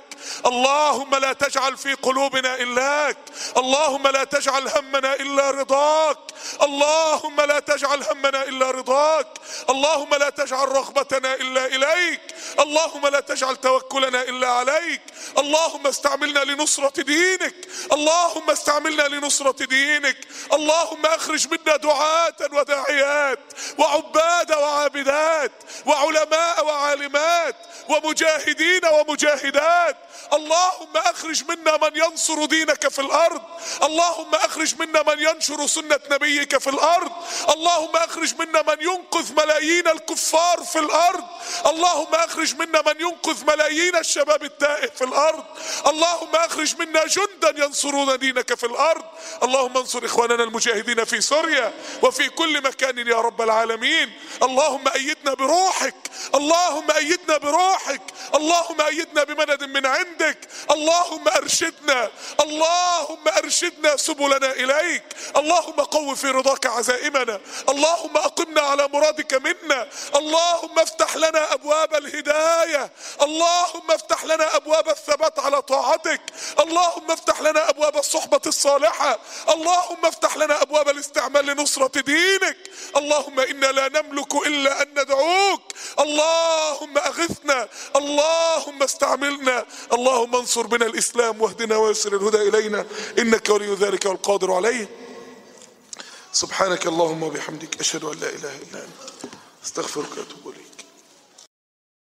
اللهم لا تجعل في قلوبنا إلاك اللهم لا تجعل همنا إلا رضاك اللهم لا تجعل همنا إلا رضاك اللهم لا تجعل رغبتنا إلا إليك اللهم لا تجعل توكلنا إلا عليك اللهم استعملنا لنصرة دينك اللهم استعملنا لنصرة دينك اللهم اخرج منا دعاة وداعيات وعباد وعابدات وعلماء وعالمات ومؤمنات ومجاهدين ومجاهدات اللهم اخرج منا من ينصر دينك في الارض اللهم اخرج منا من ينشر سنة نبيك في الارض اللهم اخرج منا من ينقذ ملايين الكفار في الارض اللهم اخرج منا من ينقذ ملايين الشباب التائه في الارض اللهم اخرج منا جندا ينصرون دينك في الارض اللهم انصر اخواننا المجاهدين في سوريا وفي كل مكان يا رب العالمين اللهم ايدنا بروحك اللهم ايدنا بروحك اللهم ايدنا بمدد من عندك اللهم ارشدنا اللهم ارشدنا سبلنا اليك اللهم قو في رضاك عزائمنا اللهم اقمنا على مرادك منا اللهم افتح لنا ابواب الهدايه اللهم افتح لنا ابواب الثبات على طاعتك اللهم افتح لنا ابواب الصحبه الصالحه اللهم افتح لنا ابواب الاستعمال لنصره دينك اللهم انا لا نملك الا ان ندعوك اللهم اغثنا اللهم استعملنا اللهم انصر بنا الاسلام واهدنا ويسر الهدى الينا انك ولي ذلك والقادر عليه سبحانك اللهم وبحمدك اشهد ان لا اله الا انت استغفرك واتوب اليك